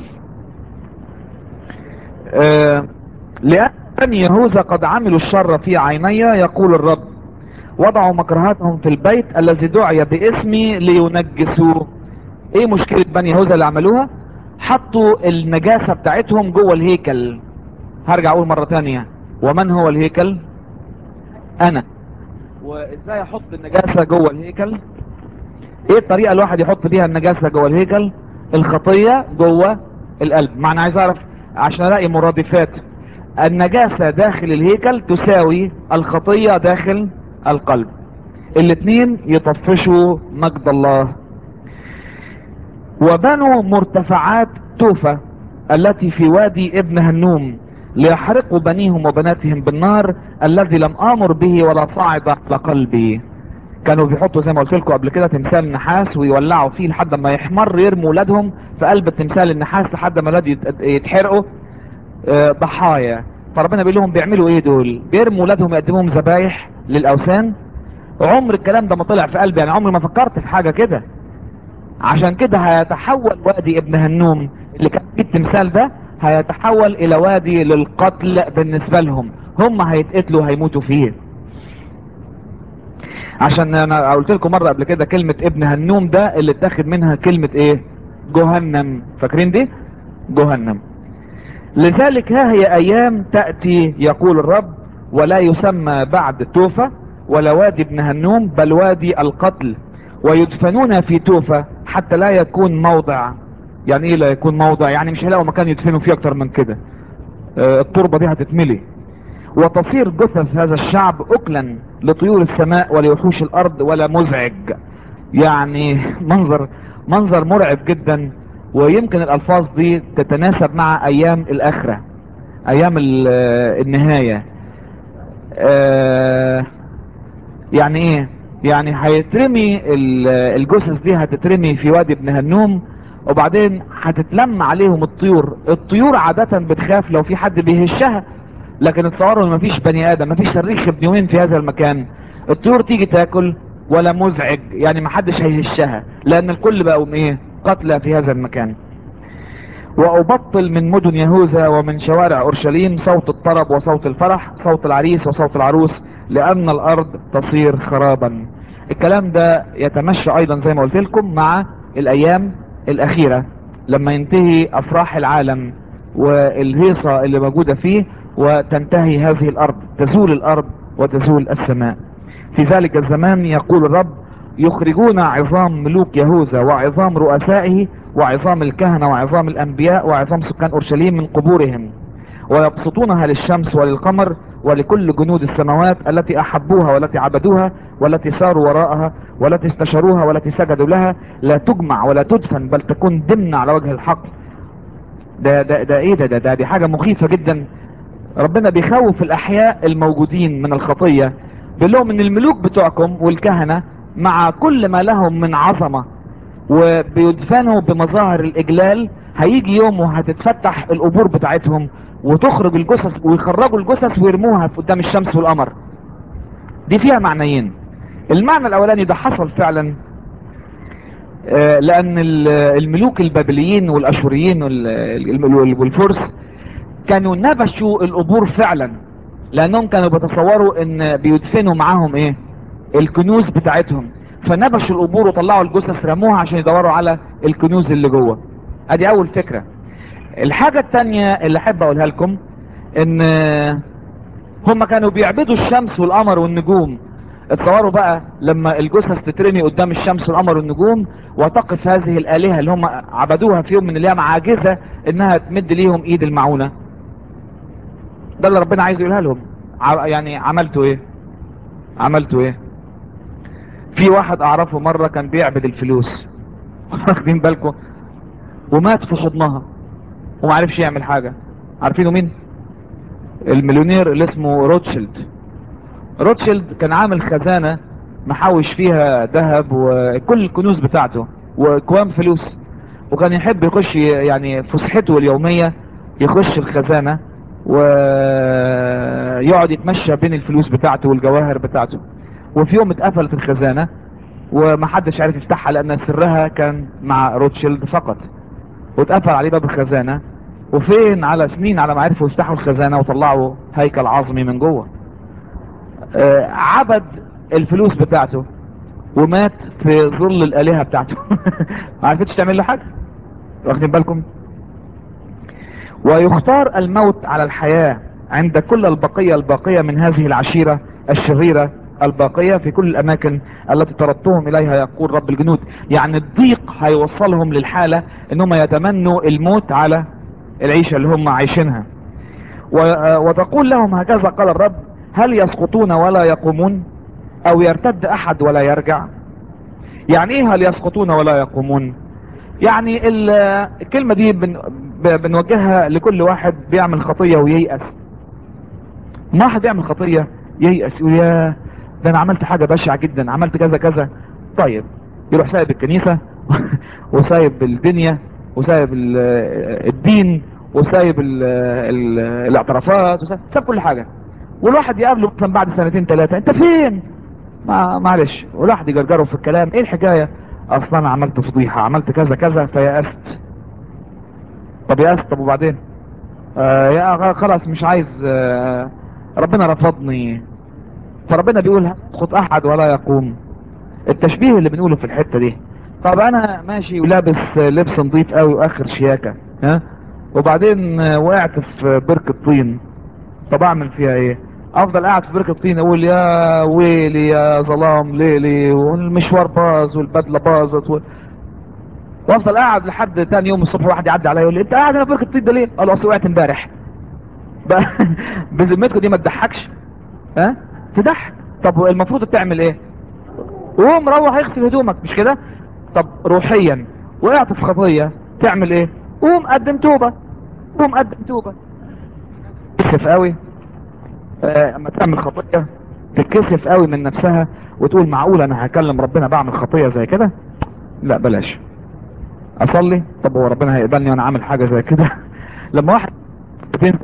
A: آه لان يهوذا قد عملوا الشر في عيني يقول الرب وضعوا مكرهاتهم في البيت الذي دعي باسمي لينجسوه ايه مشكلة بني يهوذا اللي عملوها حطوا النجاسة بتاعتهم جوه الهيكل هرجع اقول مرة تانية ومن هو الهيكل انا وازاي احط النجاسة جوه الهيكل ايه الطريقة الواحد يحط بيها النجاسة جوه الهيكل الخطية جوه القلب معنى عايز اعرف عشان الاقي مرادفات النجاسة داخل الهيكل تساوي الخطية داخل القلب الاثنين يطفشوا مجد الله وبنوا مرتفعات توفة التي في وادي ابن هنوم ليحرقوا بنيهم وبناتهم بالنار الذي لم امر به ولا صعد على قلبي كانوا بيحطوا زي ما قلت لكم قبل كده تمثال نحاس ويولعوا فيه لحد ما يحمر يرموا ولادهم في قلب التمثال النحاس لحد ما الولاد يتحرقوا ضحايا فربنا بيقول لهم بيعملوا ايه دول بيرموا ولادهم يقدموهم ذبايح للاوثان عمر الكلام ده ما طلع في قلبي يعني عمري ما فكرت في حاجة كده عشان كده هيتحول وادي ابن هنوم اللي كان فيه التمثال ده هيتحول الى وادي للقتل بالنسبة لهم هم هيتقتلوا هيموتوا فيه عشان انا قلت لكم مرة قبل كده كلمة ابن هنوم ده اللي اتاخد منها كلمة ايه جهنم فاكرين دي جهنم لذلك ها هي ايام تأتي يقول الرب ولا يسمى بعد توفة ولا وادي ابن هنوم بل وادي القتل ويدفنون في توفة حتى لا يكون موضع يعني ايه لا يكون موضع يعني مش هيلاقوا مكان يدفنوا فيه اكتر من كده اه التربة دي هتتملي وتصير جثث هذا الشعب اكلا لطيور السماء ولوحوش الارض ولا مزعج يعني منظر منظر مرعب جدا ويمكن الالفاظ دي تتناسب مع ايام الاخرة ايام النهاية اه يعني ايه يعني هيترمي الجثث دي هتترمي في وادي ابن هنوم وبعدين هتتلم عليهم الطيور الطيور عادة بتخاف لو في حد بيهشها لكن اتصوروا ان مفيش بني ادم مفيش صريخ ابن يومين في هذا المكان الطيور تيجي تاكل ولا مزعج يعني محدش هيهشها لان الكل بقوا ايه قتلى في هذا المكان وابطل من مدن يهوذا ومن شوارع اورشليم صوت الطرب وصوت الفرح صوت العريس وصوت العروس لان الارض تصير خرابا الكلام ده يتمشى ايضا زي ما قلت لكم مع الايام الاخيرة لما ينتهي افراح العالم والهيصة اللي موجودة فيه وتنتهي هذه الارض تزول الارض وتزول السماء في ذلك الزمان يقول الرب يخرجون عظام ملوك يهوذا وعظام رؤسائه وعظام الكهنة وعظام الانبياء وعظام سكان اورشليم من قبورهم ويبسطونها للشمس وللقمر ولكل جنود السماوات التي احبوها والتي عبدوها والتي ساروا وراءها والتي استشاروها والتي سجدوا لها لا تجمع ولا تدفن بل تكون ضمن على وجه الحق ده ده ده ايه ده ده, ده دي حاجة مخيفة جدا ربنا بيخوف الاحياء الموجودين من الخطية بيقول لهم ان الملوك بتوعكم والكهنة مع كل ما لهم من عظمة وبيدفنوا بمظاهر الاجلال هيجي يوم وهتتفتح القبور بتاعتهم وتخرج الجثث ويخرجوا الجثث ويرموها في قدام الشمس والقمر دي فيها معنيين المعنى الاولاني ده حصل فعلا آه، لان ال- الملوك البابليين والاشوريين وال- وال- والفرس كانوا نبشوا القبور فعلا لانهم كانوا بيتصوروا ان بيدفنوا معاهم ايه الكنوز بتاعتهم فنبشوا القبور وطلعوا الجثث رموها عشان يدوروا على الكنوز اللي جوه ادي اول فكرة الحاجة التانية اللي احب اقولها لكم ان هم كانوا بيعبدوا الشمس والقمر والنجوم اتصوروا بقى لما الجثث تترمي قدام الشمس والقمر والنجوم وتقف هذه الالهة اللي هم عبدوها في يوم من الايام عاجزة انها تمد ليهم ايد المعونة ده اللي ربنا عايز يقولها لهم ع- يعني عملتوا ايه عملتوا ايه في واحد اعرفه مرة كان بيعبد الفلوس واخدين بالكم ومات في حضنها وما عرفش يعمل حاجة عارفينه مين المليونير اللي اسمه روتشيلد روتشيلد كان عامل خزانة محوش فيها ذهب وكل الكنوز بتاعته وكوام فلوس وكان يحب يخش يعني فسحته اليومية يخش الخزانة ويقعد يتمشى بين الفلوس بتاعته والجواهر بتاعته وفي يوم اتقفلت الخزانة ومحدش عارف يفتحها لان سرها كان مع روتشيلد فقط واتقفل عليه باب الخزانة وفين على سنين على ما عرفوا يفتحوا الخزانة وطلعوا هيكل عظمي من جوه آه، عبد الفلوس بتاعته ومات في ظل الالهة بتاعته ما عرفتش تعمل له حاجة واخدين بالكم ويختار الموت على الحياة عند كل البقية الباقية من هذه العشيرة الشريرة الباقية في كل الأماكن التي طردتهم إليها يقول رب الجنود يعني الضيق هيوصلهم للحالة إنهم يتمنوا الموت على العيشة اللي هم عايشينها و- وتقول لهم هكذا قال الرب هل يسقطون ولا يقومون أو يرتد أحد ولا يرجع يعني إيه هل يسقطون ولا يقومون يعني ال- الكلمة دي بن ب- بنوجهها لكل واحد بيعمل خطية وييأس ما واحد بيعمل خطية ييأس يقول يا ده انا عملت حاجة بشعة جدا عملت كذا كذا طيب يروح سايب الكنيسة وسايب الدنيا وسايب ال- الدين وسايب ال ال الاعترافات وسايب ساب كل حاجة والواحد يقابله مثلا بعد سنتين ثلاثة انت فين ما معلش والواحد يجرجره في الكلام ايه الحكاية اصلا انا عملت فضيحة عملت كذا كذا فيأست طب يأست طب وبعدين آه يا خلاص مش عايز آه ربنا رفضني فربنا بيقول هسقط احد ولا يقوم التشبيه اللي بنقوله في الحتة دي طب انا ماشي ولابس لبس نظيف قوي واخر شياكة ها وبعدين آه، وقعت في بركة طين طب اعمل فيها ايه افضل قاعد في بركة طين اقول يا ويلي يا ظلام ليلي والمشوار باظ والبدلة باظت و... وافضل قاعد لحد تاني يوم الصبح واحد يعدي عليا يقول لي انت قاعد هنا في بركة طين ده ليه قال له اصل وقعت امبارح بقى بذمتكم دي ما تضحكش ها تضحك طب المفروض تعمل ايه قوم روح اغسل هدومك مش كده طب روحيا وقعت في خطية تعمل ايه قوم قدم توبة قوم قدم توبة تكسف قوي آه، اما تعمل خطية تتكسف قوي من نفسها وتقول معقول انا هكلم ربنا بعمل خطية زي كده لا بلاش اصلي طب هو ربنا هيقبلني وانا عامل حاجة زي كده لما واحد بنت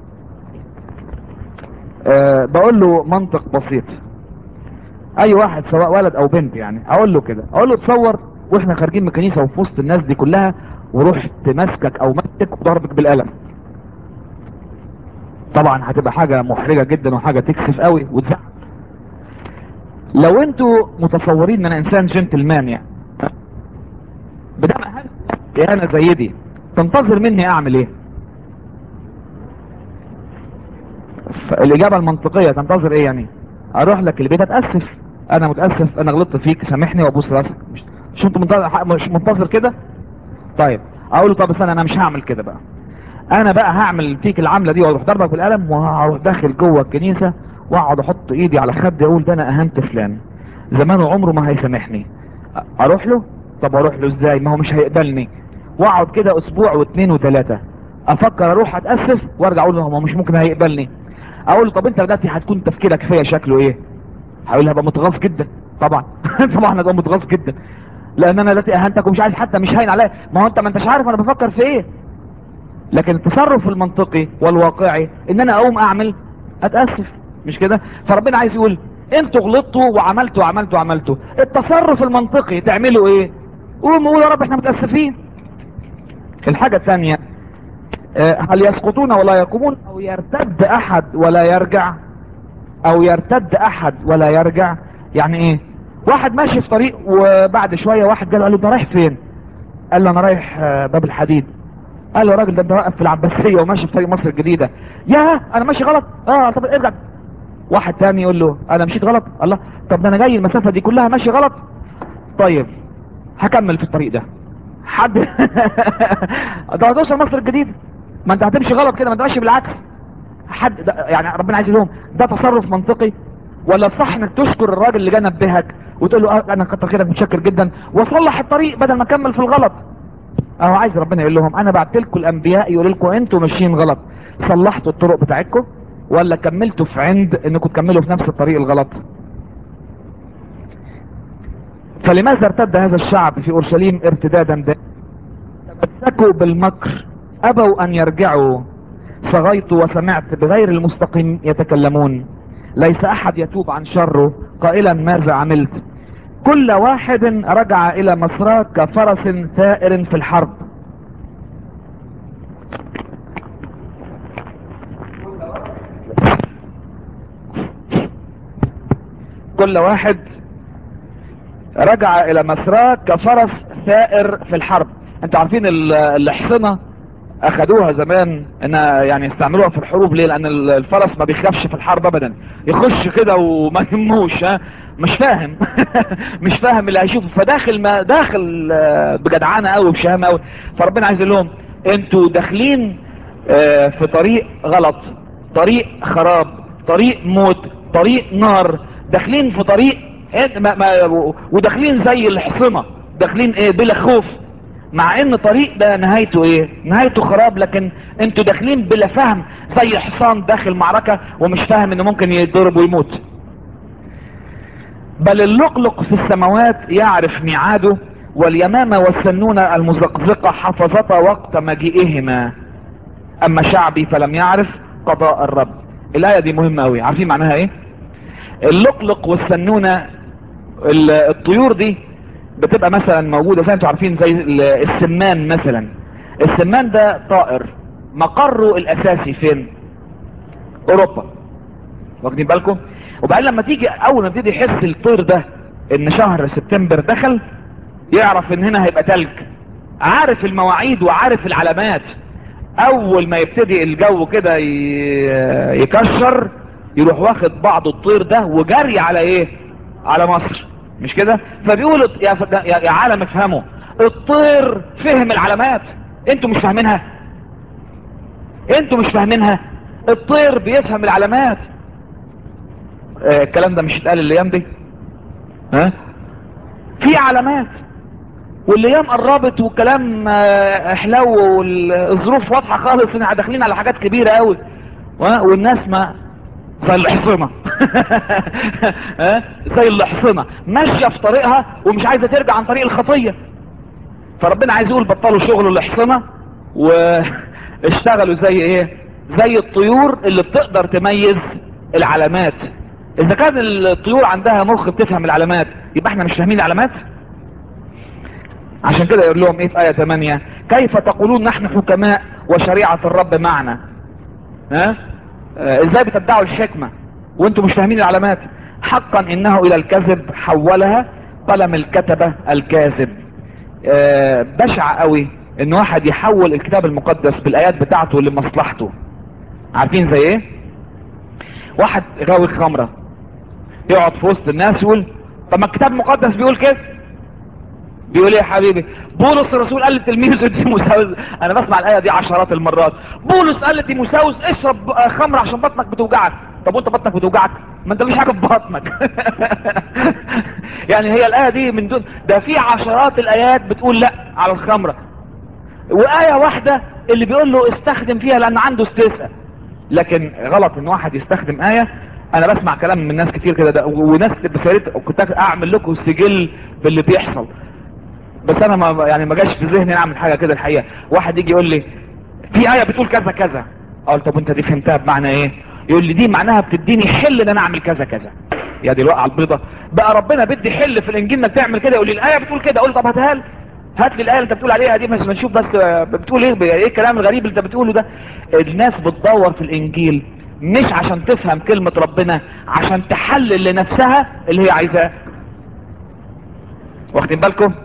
A: أه بقول له منطق بسيط اي واحد سواء ولد او بنت يعني اقول له كده اقول له تصور واحنا خارجين من الكنيسه وفي وسط الناس دي كلها ورحت ماسكك او ماسك وضربك بالقلم طبعا هتبقى حاجه محرجه جدا وحاجه تكسف قوي وتزعل لو انتوا متصورين ان انا انسان جنتلمان يعني بدل اهانه اهانه زي دي تنتظر مني اعمل ايه الاجابة المنطقية تنتظر ايه يعني اروح لك البيت اتأسف انا متأسف انا غلطت فيك سامحني وابوس راسك مش مش انت منتظر مش منتظر كده طيب اقول له طب استنى انا مش هعمل كده بقى انا بقى هعمل فيك العملة دي واروح ضربك بالقلم وهروح داخل جوه الكنيسة واقعد احط ايدي على خدي اقول ده انا اهنت فلان زمانه عمره ما هيسامحني اروح له طب اروح له ازاي ما هو مش هيقبلني واقعد كده اسبوع واثنين وثلاثة افكر اروح اتاسف وارجع اقول له هو مش ممكن هيقبلني اقول له طب انت دلوقتي هتكون تفكيرك فيا شكله ايه هقول هبقى متغاظ جدا طبعا طبعا هبقى متغاظ جدا لان انا دلوقتي اهنتك ومش عايز حتى مش هين عليا ما هو انت ما انتش عارف انا بفكر في ايه لكن التصرف المنطقي والواقعي ان انا اقوم اعمل اتاسف مش كده فربنا عايز يقول انتوا غلطتوا وعملتوا وعملتوا وعملتوا التصرف المنطقي تعملوا ايه قوموا قولوا يا رب احنا متاسفين الحاجه الثانيه هل يسقطون ولا يقومون او يرتد احد ولا يرجع او يرتد احد ولا يرجع يعني ايه واحد ماشي في طريق وبعد شوية واحد قال له انت رايح فين قال له انا رايح باب الحديد قال له يا راجل ده انت واقف في العباسية وماشي في طريق مصر الجديدة يا انا ماشي غلط اه طب ارجع واحد تاني يقول له انا مشيت غلط الله طب ده انا جاي المسافة دي كلها ماشي غلط طيب هكمل في الطريق ده حد ده هتوصل مصر الجديدة ما انت هتمشي غلط كده ما انت ماشي بالعكس حد يعني ربنا عايز لهم ده تصرف منطقي ولا الصح انك تشكر الراجل اللي جه نبهك وتقول له اه انا كتر خيرك متشكر جدا وصلح الطريق بدل ما اكمل في الغلط اهو عايز ربنا يقول لهم انا بعت لكم الانبياء يقول لكم انتوا ماشيين غلط صلحتوا الطرق بتاعتكم ولا كملتوا في عند انكم تكملوا في نفس الطريق الغلط فلماذا ارتد هذا الشعب في اورشليم ارتدادا دا تمسكوا بالمكر ابوا ان يرجعوا صغيت وسمعت بغير المستقيم يتكلمون ليس احد يتوب عن شره قائلا ماذا عملت كل واحد رجع الى مصراه كفرس ثائر في الحرب كل واحد رجع الى مصراه كفرس ثائر في الحرب انتوا عارفين الحصنه اخدوها زمان ان يعني استعملوها في الحروب ليه لان الفرس ما بيخافش في الحرب ابدا يخش كده وما يهموش ها مش فاهم مش فاهم اللي هيشوفه فداخل ما داخل بجدعانه قوي بشهامه قوي فربنا عايز لهم انتوا داخلين في طريق غلط طريق خراب طريق موت طريق نار داخلين في طريق ما ما وداخلين زي الحصنه داخلين ايه بلا خوف مع ان طريق ده نهايته ايه نهايته خراب لكن انتوا داخلين بلا فهم زي حصان داخل معركة ومش فاهم انه ممكن يضرب ويموت بل اللقلق في السماوات يعرف ميعاده واليمامة والسنونة المزقزقة حفظتا وقت مجيئهما اما شعبي فلم يعرف قضاء الرب الاية دي مهمة اوي عارفين معناها ايه اللقلق والسنونة الطيور دي بتبقى مثلا موجودة زي انتوا عارفين زي السمان مثلا السمان ده طائر مقره الاساسي فين اوروبا واخدين بالكم وبعدين لما تيجي اول ما تبتدي يحس الطير ده ان شهر سبتمبر دخل يعرف ان هنا هيبقى تلج عارف المواعيد وعارف العلامات اول ما يبتدي الجو كده يكشر يروح واخد بعض الطير ده وجري على ايه على مصر مش كده فبيقول يا, يا عالم افهموا الطير فهم العلامات انتوا مش فاهمينها انتوا مش فاهمينها الطير بيفهم العلامات آه الكلام ده مش اتقال الايام دي ها في علامات والايام قربت والكلام آه حلو والظروف واضحه خالص ان داخلين على حاجات كبيره قوي والناس ما زي الحصنة زي الحصنة ماشية في طريقها ومش عايزة ترجع عن طريق الخطية فربنا عايز يقول بطلوا شغل الحصنة واشتغلوا زي ايه زي الطيور اللي بتقدر تميز العلامات اذا كان الطيور عندها مخ بتفهم العلامات يبقى احنا مش فاهمين العلامات عشان كده يقول لهم ايه في آية 8 كيف تقولون نحن حكماء وشريعة الرب معنا ها ازاي بتدعوا الحكمة وانتم مش فاهمين العلامات حقا انه الى الكذب حولها قلم الكتبة الكاذب اه بشع قوي ان واحد يحول الكتاب المقدس بالايات بتاعته لمصلحته عارفين زي ايه واحد غاوي خمرة يقعد في وسط الناس يقول طب ما الكتاب المقدس بيقول كده بيقول ايه يا حبيبي بولس الرسول قال لتلميذه تيموساوس انا بسمع الايه دي عشرات المرات بولس قال لتيموساوس اشرب آه، خمر عشان بطنك بتوجعك طب وانت بطنك بتوجعك ما انت مش حاجه في بطنك يعني هي الايه دي من دون ده في عشرات الايات بتقول لا على الخمره وآية واحدة اللي بيقول له استخدم فيها لأن عنده استثقى لكن غلط ان واحد يستخدم آية انا بسمع كلام من ناس كتير كده ده وناس بسيرت كنت اعمل لكم سجل باللي بيحصل بس انا ما يعني ما جاش في ذهني اعمل حاجة كده الحقيقة واحد يجي يقول لي في آية بتقول كذا كذا اقول طب انت دي فهمتها بمعنى ايه يقول لي دي معناها بتديني حل ان انا اعمل كذا كذا يا دي الوقعة على البيضة بقى ربنا بدي حل في الانجيل انك تعمل كده يقول لي الايه بتقول كده اقول له طب هاتها لي هات لي الايه اللي انت بتقول عليها دي مش نشوف بس آه، بتقول ايه ايه الكلام الغريب اللي انت بتقوله ده الناس بتدور في الانجيل مش عشان تفهم كلمة ربنا عشان تحلل لنفسها اللي هي عايزاه واخدين بالكم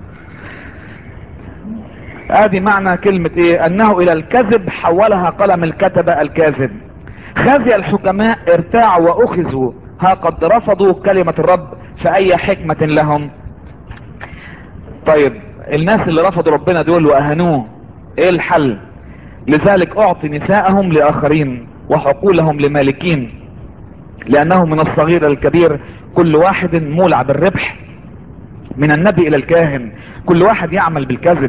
A: ادي معنى كلمة ايه انه الى الكذب حولها قلم الكتبة الكاذب خزي الحكماء ارتاعوا واخذوا ها قد رفضوا كلمة الرب فاي حكمة لهم طيب الناس اللي رفضوا ربنا دول واهانوه ايه الحل لذلك اعطي نساءهم لاخرين وحقولهم لمالكين لانه من الصغير الكبير كل واحد مولع بالربح من النبي الى الكاهن كل واحد يعمل بالكذب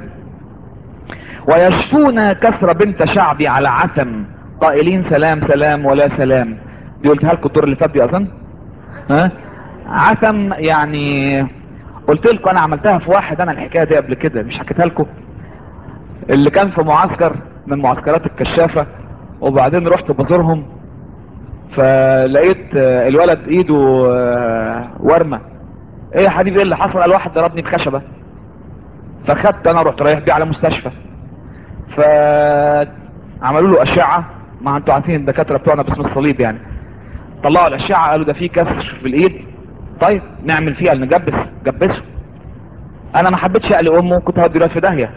A: ويشفون كسر بنت شعبي على عتم قائلين سلام سلام ولا سلام دي قلتها لكم الدور اللي فات دي اظن ها عتم يعني قلت لكم انا عملتها في واحد انا الحكايه دي قبل كده مش حكيتها لكم اللي كان في معسكر من معسكرات الكشافه وبعدين رحت بزورهم فلقيت آه، الولد ايده آه، ورمه ايه يا حبيبي ايه اللي حصل قال واحد ضربني بخشبه فخدت انا رحت رايح بيه على مستشفى فعملوا له اشعه ما انتوا عارفين الدكاتره بتوعنا باسم الصليب يعني طلعوا الاشعه قالوا ده في كسر في الايد طيب نعمل فيها نجبس جبسه انا ما حبيتش اقلق امه كنت هودي الواد في داهيه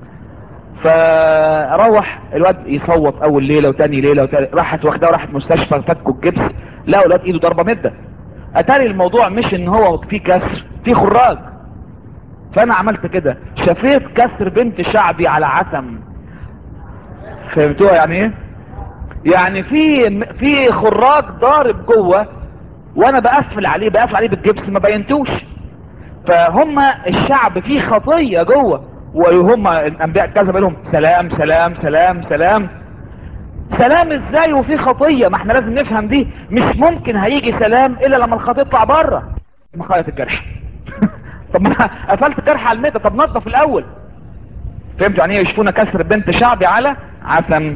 A: فروح الواد يصوت اول ليله وتاني ليله وتاني راحت واخداه راحت مستشفى فكوا الجبس لقوا الواد ايده ضربه مده اتاري الموضوع مش ان هو في كسر في خراج فانا عملت كده شفيت كسر بنت شعبي على عتم فهمتوها يعني ايه يعني في في خراج ضارب جوه وانا بقفل عليه بقفل عليه بالجبس ما بينتوش فهم الشعب فيه خطيه جوه وهم الانبياء كذب لهم سلام سلام سلام سلام سلام ازاي وفي خطيه ما احنا لازم نفهم دي مش ممكن هيجي سلام الا لما الخطيه تطلع بره مخيط الجرح طب ما أنا قفلت الجرح على الميتة طب نظف الاول فهمتوا يعني ايه يشوفون كسر بنت شعبي على عثم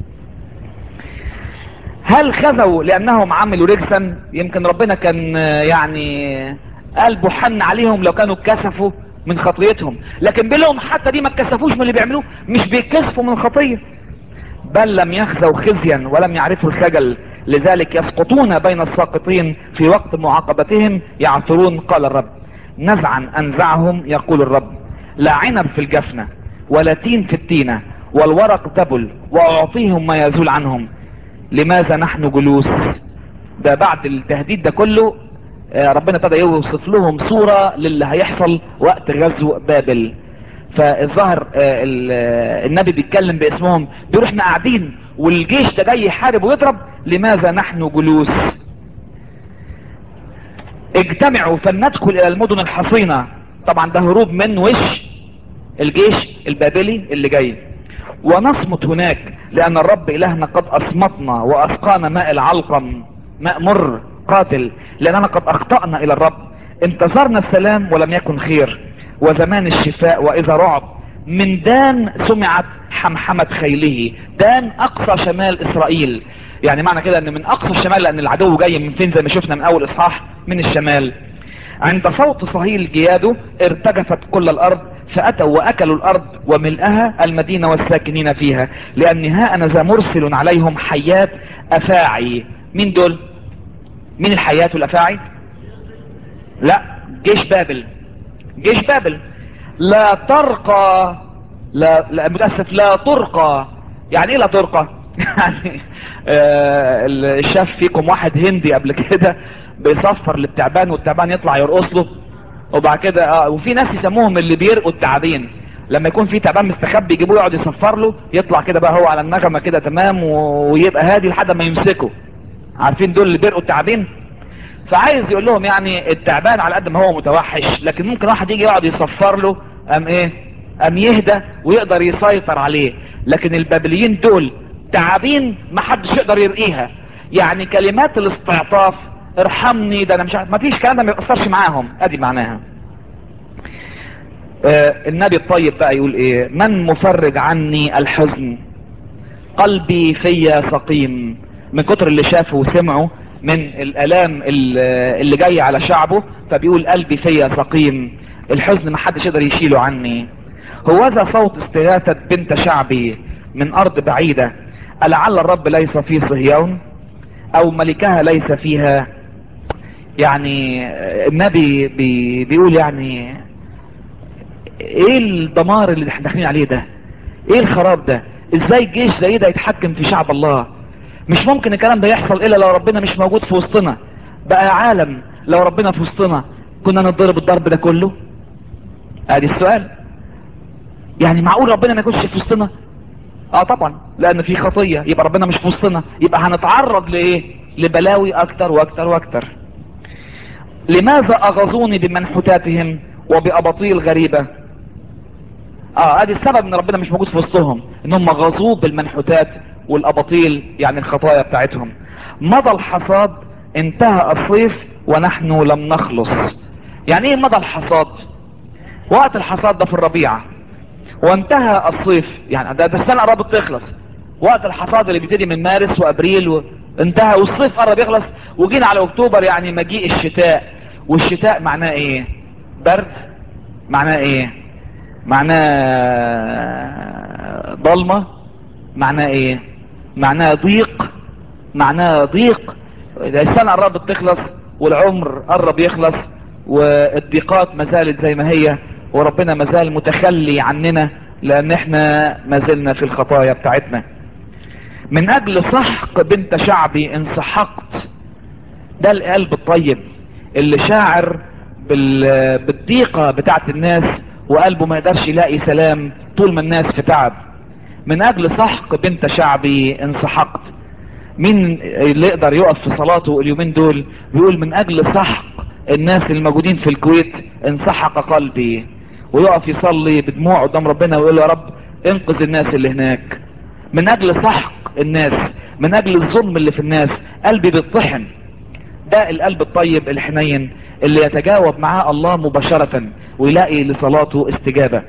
A: هل خذوا لانهم عملوا رجسا يمكن ربنا كان آه، يعني قلبه حن عليهم لو كانوا اتكسفوا من خطيتهم لكن بلهم حتى دي ما اتكسفوش من اللي بيعملوه مش بيتكسفوا من خطيه بل لم يخزوا خزيا ولم يعرفوا الخجل لذلك يسقطون بين الساقطين في وقت معاقبتهم يعثرون قال الرب نزعا انزعهم يقول الرب لا عنب في الجفنة ولا تين في التينة والورق دبل واعطيهم ما يزول عنهم لماذا نحن جلوس ده بعد التهديد ده كله آه، ربنا ابتدى يوصف لهم صورة للي هيحصل وقت غزو بابل فالظاهر آه، ال- آه، النبي بيتكلم باسمهم بيقول احنا قاعدين والجيش ده جاي يحارب ويضرب لماذا نحن جلوس اجتمعوا فلندخل الى المدن الحصينة طبعا ده هروب من وش الجيش البابلي اللي جاي ونصمت هناك لان الرب الهنا قد اصمتنا واسقانا ماء العلقم ماء مر قاتل لاننا قد اخطأنا الى الرب انتظرنا السلام ولم يكن خير وزمان الشفاء واذا رعب من دان سمعت حمحمة خيله دان اقصى شمال اسرائيل يعني معنى كده ان من اقصى الشمال لان العدو جاي من فين زي ما شفنا من اول اصحاح من الشمال عند صوت صهيل جياده ارتجفت كل الارض فاتوا واكلوا الارض وملئها المدينة والساكنين فيها لان ها انا ذا مرسل عليهم حيات افاعي مين دول مين الحيات والافاعي لا جيش بابل جيش بابل لا ترقى لا, لا متأسف لا ترقى يعني ايه لا ترقى يعني آه اللي شاف فيكم واحد هندي قبل كده بيصفر للتعبان والتعبان يطلع يرقص له وبعد كده اه وفي ناس يسموهم اللي بيرقوا التعابين لما يكون في تعبان مستخبي يجيبوه يقعد يصفر له يطلع كده بقى هو على النغمه كده تمام و- ويبقى هادي لحد ما يمسكه عارفين دول اللي بيرقوا التعابين فعايز يقول لهم يعني التعبان على قد ما هو متوحش لكن ممكن واحد يجي يقعد يصفر له ام ايه ام يهدى ويقدر يسيطر عليه لكن البابليين دول تعابين ما حدش يقدر يرقيها يعني كلمات الاستعطاف ارحمني ده انا مش عارف ما فيش كلام ده ما يأثرش معاهم ادي معناها آه النبي الطيب بقى يقول ايه من مفرج عني الحزن قلبي فيا سقيم من كتر اللي شافه وسمعه من الالام ال- اللي جاي على شعبه فبيقول قلبي فيا سقيم الحزن ما حدش يقدر يشيله عني هوذا صوت استغاثة بنت شعبي من ارض بعيدة ألعل الرب ليس في صهيون او ملكها ليس فيها يعني النبي بي بيقول يعني ايه الدمار اللي احنا داخلين عليه ده ايه الخراب ده ازاي جيش زي ده يتحكم في شعب الله مش ممكن الكلام ده يحصل الا لو ربنا مش موجود في وسطنا بقى عالم لو ربنا في وسطنا كنا نتضرب الضرب ده كله ادي السؤال يعني معقول ربنا ما يكونش في وسطنا اه طبعا لان في خطية يبقى ربنا مش في وسطنا يبقى هنتعرض لايه لبلاوي اكتر واكتر واكتر لماذا اغزوني بمنحوتاتهم وباباطيل غريبة اه ادي السبب ان ربنا مش موجود في وسطهم انهم غزوه بالمنحوتات والاباطيل يعني الخطايا بتاعتهم مضى الحصاد انتهى الصيف ونحن لم نخلص يعني ايه مضى الحصاد وقت الحصاد ده في الربيع وانتهى الصيف يعني ده, ده السنة قربت تخلص وقت الحصاد اللي بيبتدي من مارس وابريل و... انتهى والصيف قرب يخلص وجينا على اكتوبر يعني مجيء الشتاء والشتاء معناه ايه برد معناه ايه معناه ضلمة معناه ايه معناه ضيق معناه ضيق ده السنة قربت تخلص والعمر قرب يخلص والضيقات ما زالت زي ما هي وربنا ما زال متخلي عننا لان احنا ما زلنا في الخطايا بتاعتنا من اجل سحق بنت شعبي ان سحقت ده القلب الطيب اللي شاعر بال- بالضيقة بتاعت الناس وقلبه ما يقدرش يلاقي سلام طول ما الناس في تعب من اجل سحق بنت شعبي ان سحقت مين اللي يقدر يقف في صلاته اليومين دول بيقول من اجل سحق الناس الموجودين في الكويت انسحق قلبي ويقف يصلي بدموع قدام ربنا ويقول يا رب انقذ الناس اللي هناك من اجل سحق الناس من اجل الظلم اللي في الناس قلبي بيطحن ده القلب الطيب الحنين اللي يتجاوب معاه الله مباشرة ويلاقي لصلاته استجابة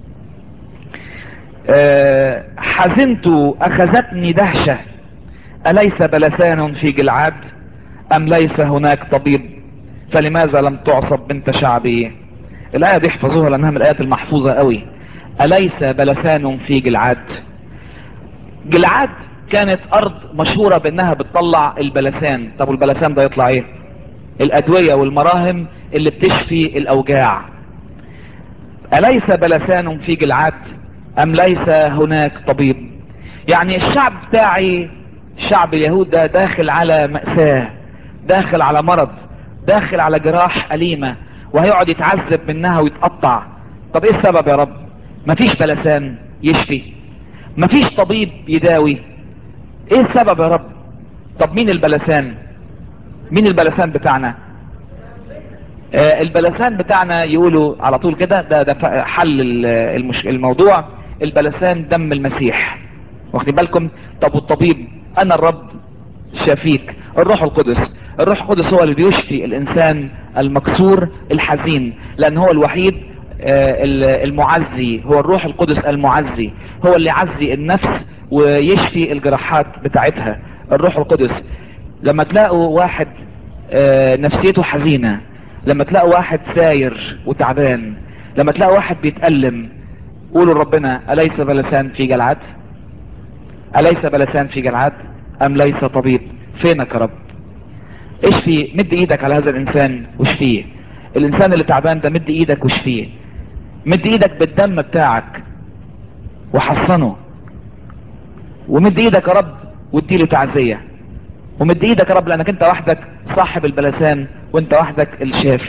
A: آه، حزنت اخذتني دهشة اليس بلسان في جلعاد ام ليس هناك طبيب فلماذا لم تعصب بنت شعبي الاية دي احفظوها لانها من الايات المحفوظة قوي اليس بلسان في جلعاد جلعاد كانت ارض مشهورة بانها بتطلع البلسان طب والبلسان ده يطلع ايه الادوية والمراهم اللي بتشفي الاوجاع اليس بلسان في جلعاد ام ليس هناك طبيب يعني الشعب بتاعي شعب اليهود ده داخل على مأساة داخل على مرض داخل على جراح أليمة وهيقعد يتعذب منها ويتقطع طب ايه السبب يا رب مفيش بلسان يشفي مفيش طبيب يداوي ايه السبب يا رب طب مين البلسان مين البلسان بتاعنا آه البلسان بتاعنا يقولوا على طول كده ده ده ف- حل ال- المش... الموضوع البلسان دم المسيح واخدين بالكم طب والطبيب انا الرب شفيك الروح القدس الروح القدس هو اللي بيشفي الانسان المكسور الحزين لان هو الوحيد آه، ال- المعزي هو الروح القدس المعزي هو اللي يعزي النفس ويشفي الجراحات بتاعتها الروح القدس لما تلاقوا واحد آه، نفسيته حزينة لما تلاقوا واحد ساير وتعبان لما تلاقوا واحد بيتألم قولوا لربنا أليس بلسان في جلعاد أليس بلسان في جلعاد أم ليس طبيب فينك يا رب اشفي مد ايدك على هذا الانسان واشفيه الانسان اللي تعبان ده مد ايدك واشفيه مد ايدك بالدم بتاعك وحصنه ومد ايدك يا رب واديله تعزية ومد ايدك يا رب لانك انت وحدك صاحب البلسان وانت وحدك الشافي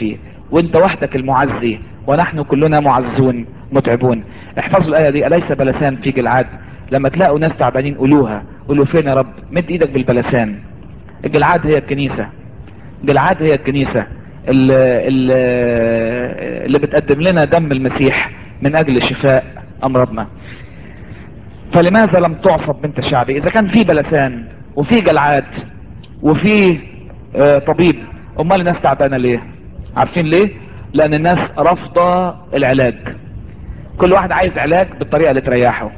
A: وانت وحدك المعزي ونحن كلنا معزون متعبون احفظوا الآية دي أليس بلسان في جلعاد لما تلاقوا ناس تعبانين قولوها قولوا فين يا رب مد ايدك بالبلسان الجلعاد هي الكنيسة جلعاد هي الكنيسة اللي, اللي بتقدم لنا دم المسيح من اجل شفاء امراضنا فلماذا لم تعصب بنت شعبي اذا كان في بلسان وفي جلعاد وفي آه طبيب امال الناس تعبانه ليه عارفين ليه لان الناس رافضه العلاج كل واحد عايز علاج بالطريقه اللي تريحه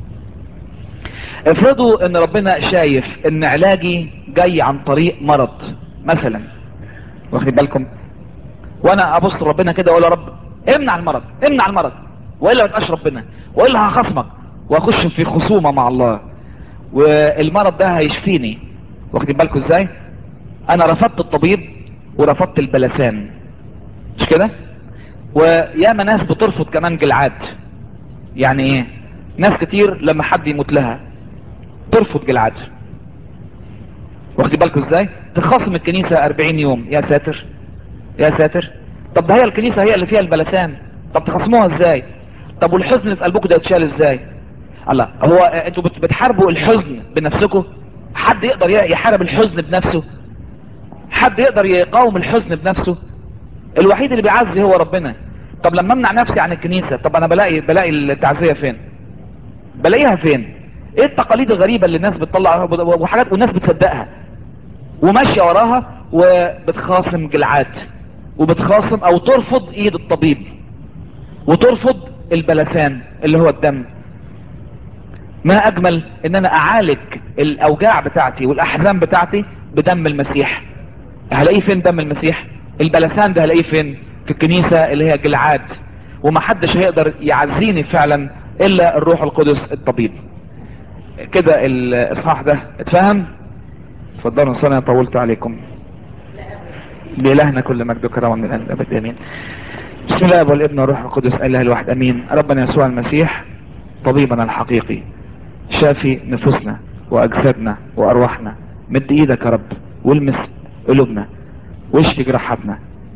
A: افرضوا ان ربنا شايف ان علاجي جاي عن طريق مرض مثلا واخد بالكم وانا ابص ربنا كده واقول يا رب امنع المرض امنع المرض والا ما تبقاش ربنا والا هخصمك واخش في خصومه مع الله والمرض ده هيشفيني واخدين بالكم ازاي انا رفضت الطبيب ورفضت البلسان مش كده وياما ناس بترفض كمان جلعاد يعني ايه ناس كتير لما حد يموت لها ترفض جلعاد واخدين بالكم ازاي تخاصم الكنيسة 40 يوم يا ساتر يا ساتر طب ده هي الكنيسة هي اللي فيها البلسان طب تخصموها ازاي طب والحزن اللي في قلبكم ده يتشال ازاي الله هو انتوا بتحاربوا الحزن بنفسكم حد يقدر يحارب الحزن بنفسه حد يقدر يقاوم الحزن بنفسه الوحيد اللي بيعزي هو ربنا طب لما امنع نفسي عن الكنيسة طب انا بلاقي بلاقي التعزية فين بلاقيها فين ايه التقاليد الغريبة اللي الناس بتطلع وحاجات والناس بتصدقها وماشية وراها وبتخاصم جلعات وبتخاصم او ترفض ايد الطبيب وترفض البلسان اللي هو الدم ما اجمل ان انا اعالج الاوجاع بتاعتي والاحزان بتاعتي بدم المسيح هلاقيه فين دم المسيح البلسان ده هلاقيه فين في الكنيسة اللي هي جلعاد ومحدش هيقدر يعزيني فعلا الا الروح القدس الطبيب كده الاصحاح ده اتفهم اتفضلوا صلى انا طولت عليكم بإلهنا كل مجد وكرامه من الابد امين بسم الله والابن والروح القدس اله الواحد امين ربنا يسوع المسيح طبيبنا الحقيقي شافي نفوسنا واجسادنا وارواحنا مد ايدك يا رب والمس قلوبنا واشفي جراحاتنا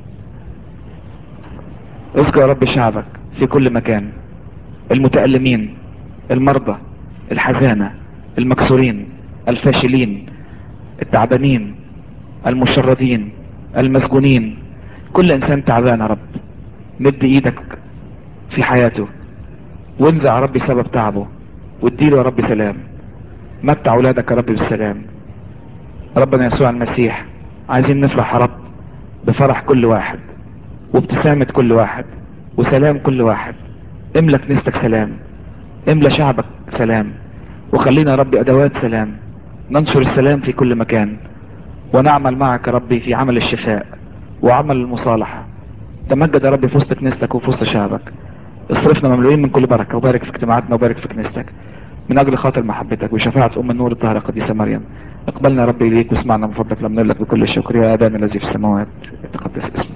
A: اذكر يا رب شعبك في كل مكان المتألمين المرضى الحزانة المكسورين الفاشلين التعبانين المشردين المسجونين كل انسان تعبان يا رب مد ايدك في حياته وانزع يا رب سبب تعبه واديله يا رب سلام متع اولادك يا رب بالسلام ربنا يسوع المسيح عايزين نفرح يا رب بفرح كل واحد وابتسامة كل واحد وسلام كل واحد املى كنيستك سلام املى شعبك سلام وخلينا يا رب ادوات سلام ننشر السلام في كل مكان ونعمل معك يا ربي في عمل الشفاء وعمل المصالحة تمجد يا رب في وسط كنيستك وفي وسط شعبك اصرفنا مملوئين من كل بركة وبارك في اجتماعاتنا وبارك في كنيستك من اجل خاطر محبتك وشفاعة ام النور الطاهرة قديسة مريم اقبلنا يا رب اليك واسمعنا من فضلك لم لك بكل الشكر يا ابانا الذي في السماوات يتقدس اسمه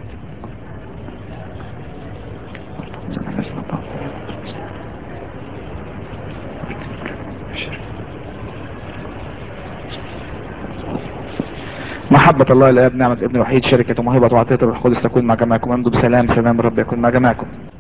A: محبة الله الآب نعمة ابن الوحيد شركة وموهبة وعطية الروح القدس تكون مع جميعكم امضوا بسلام سلام رب يكون مع جميعكم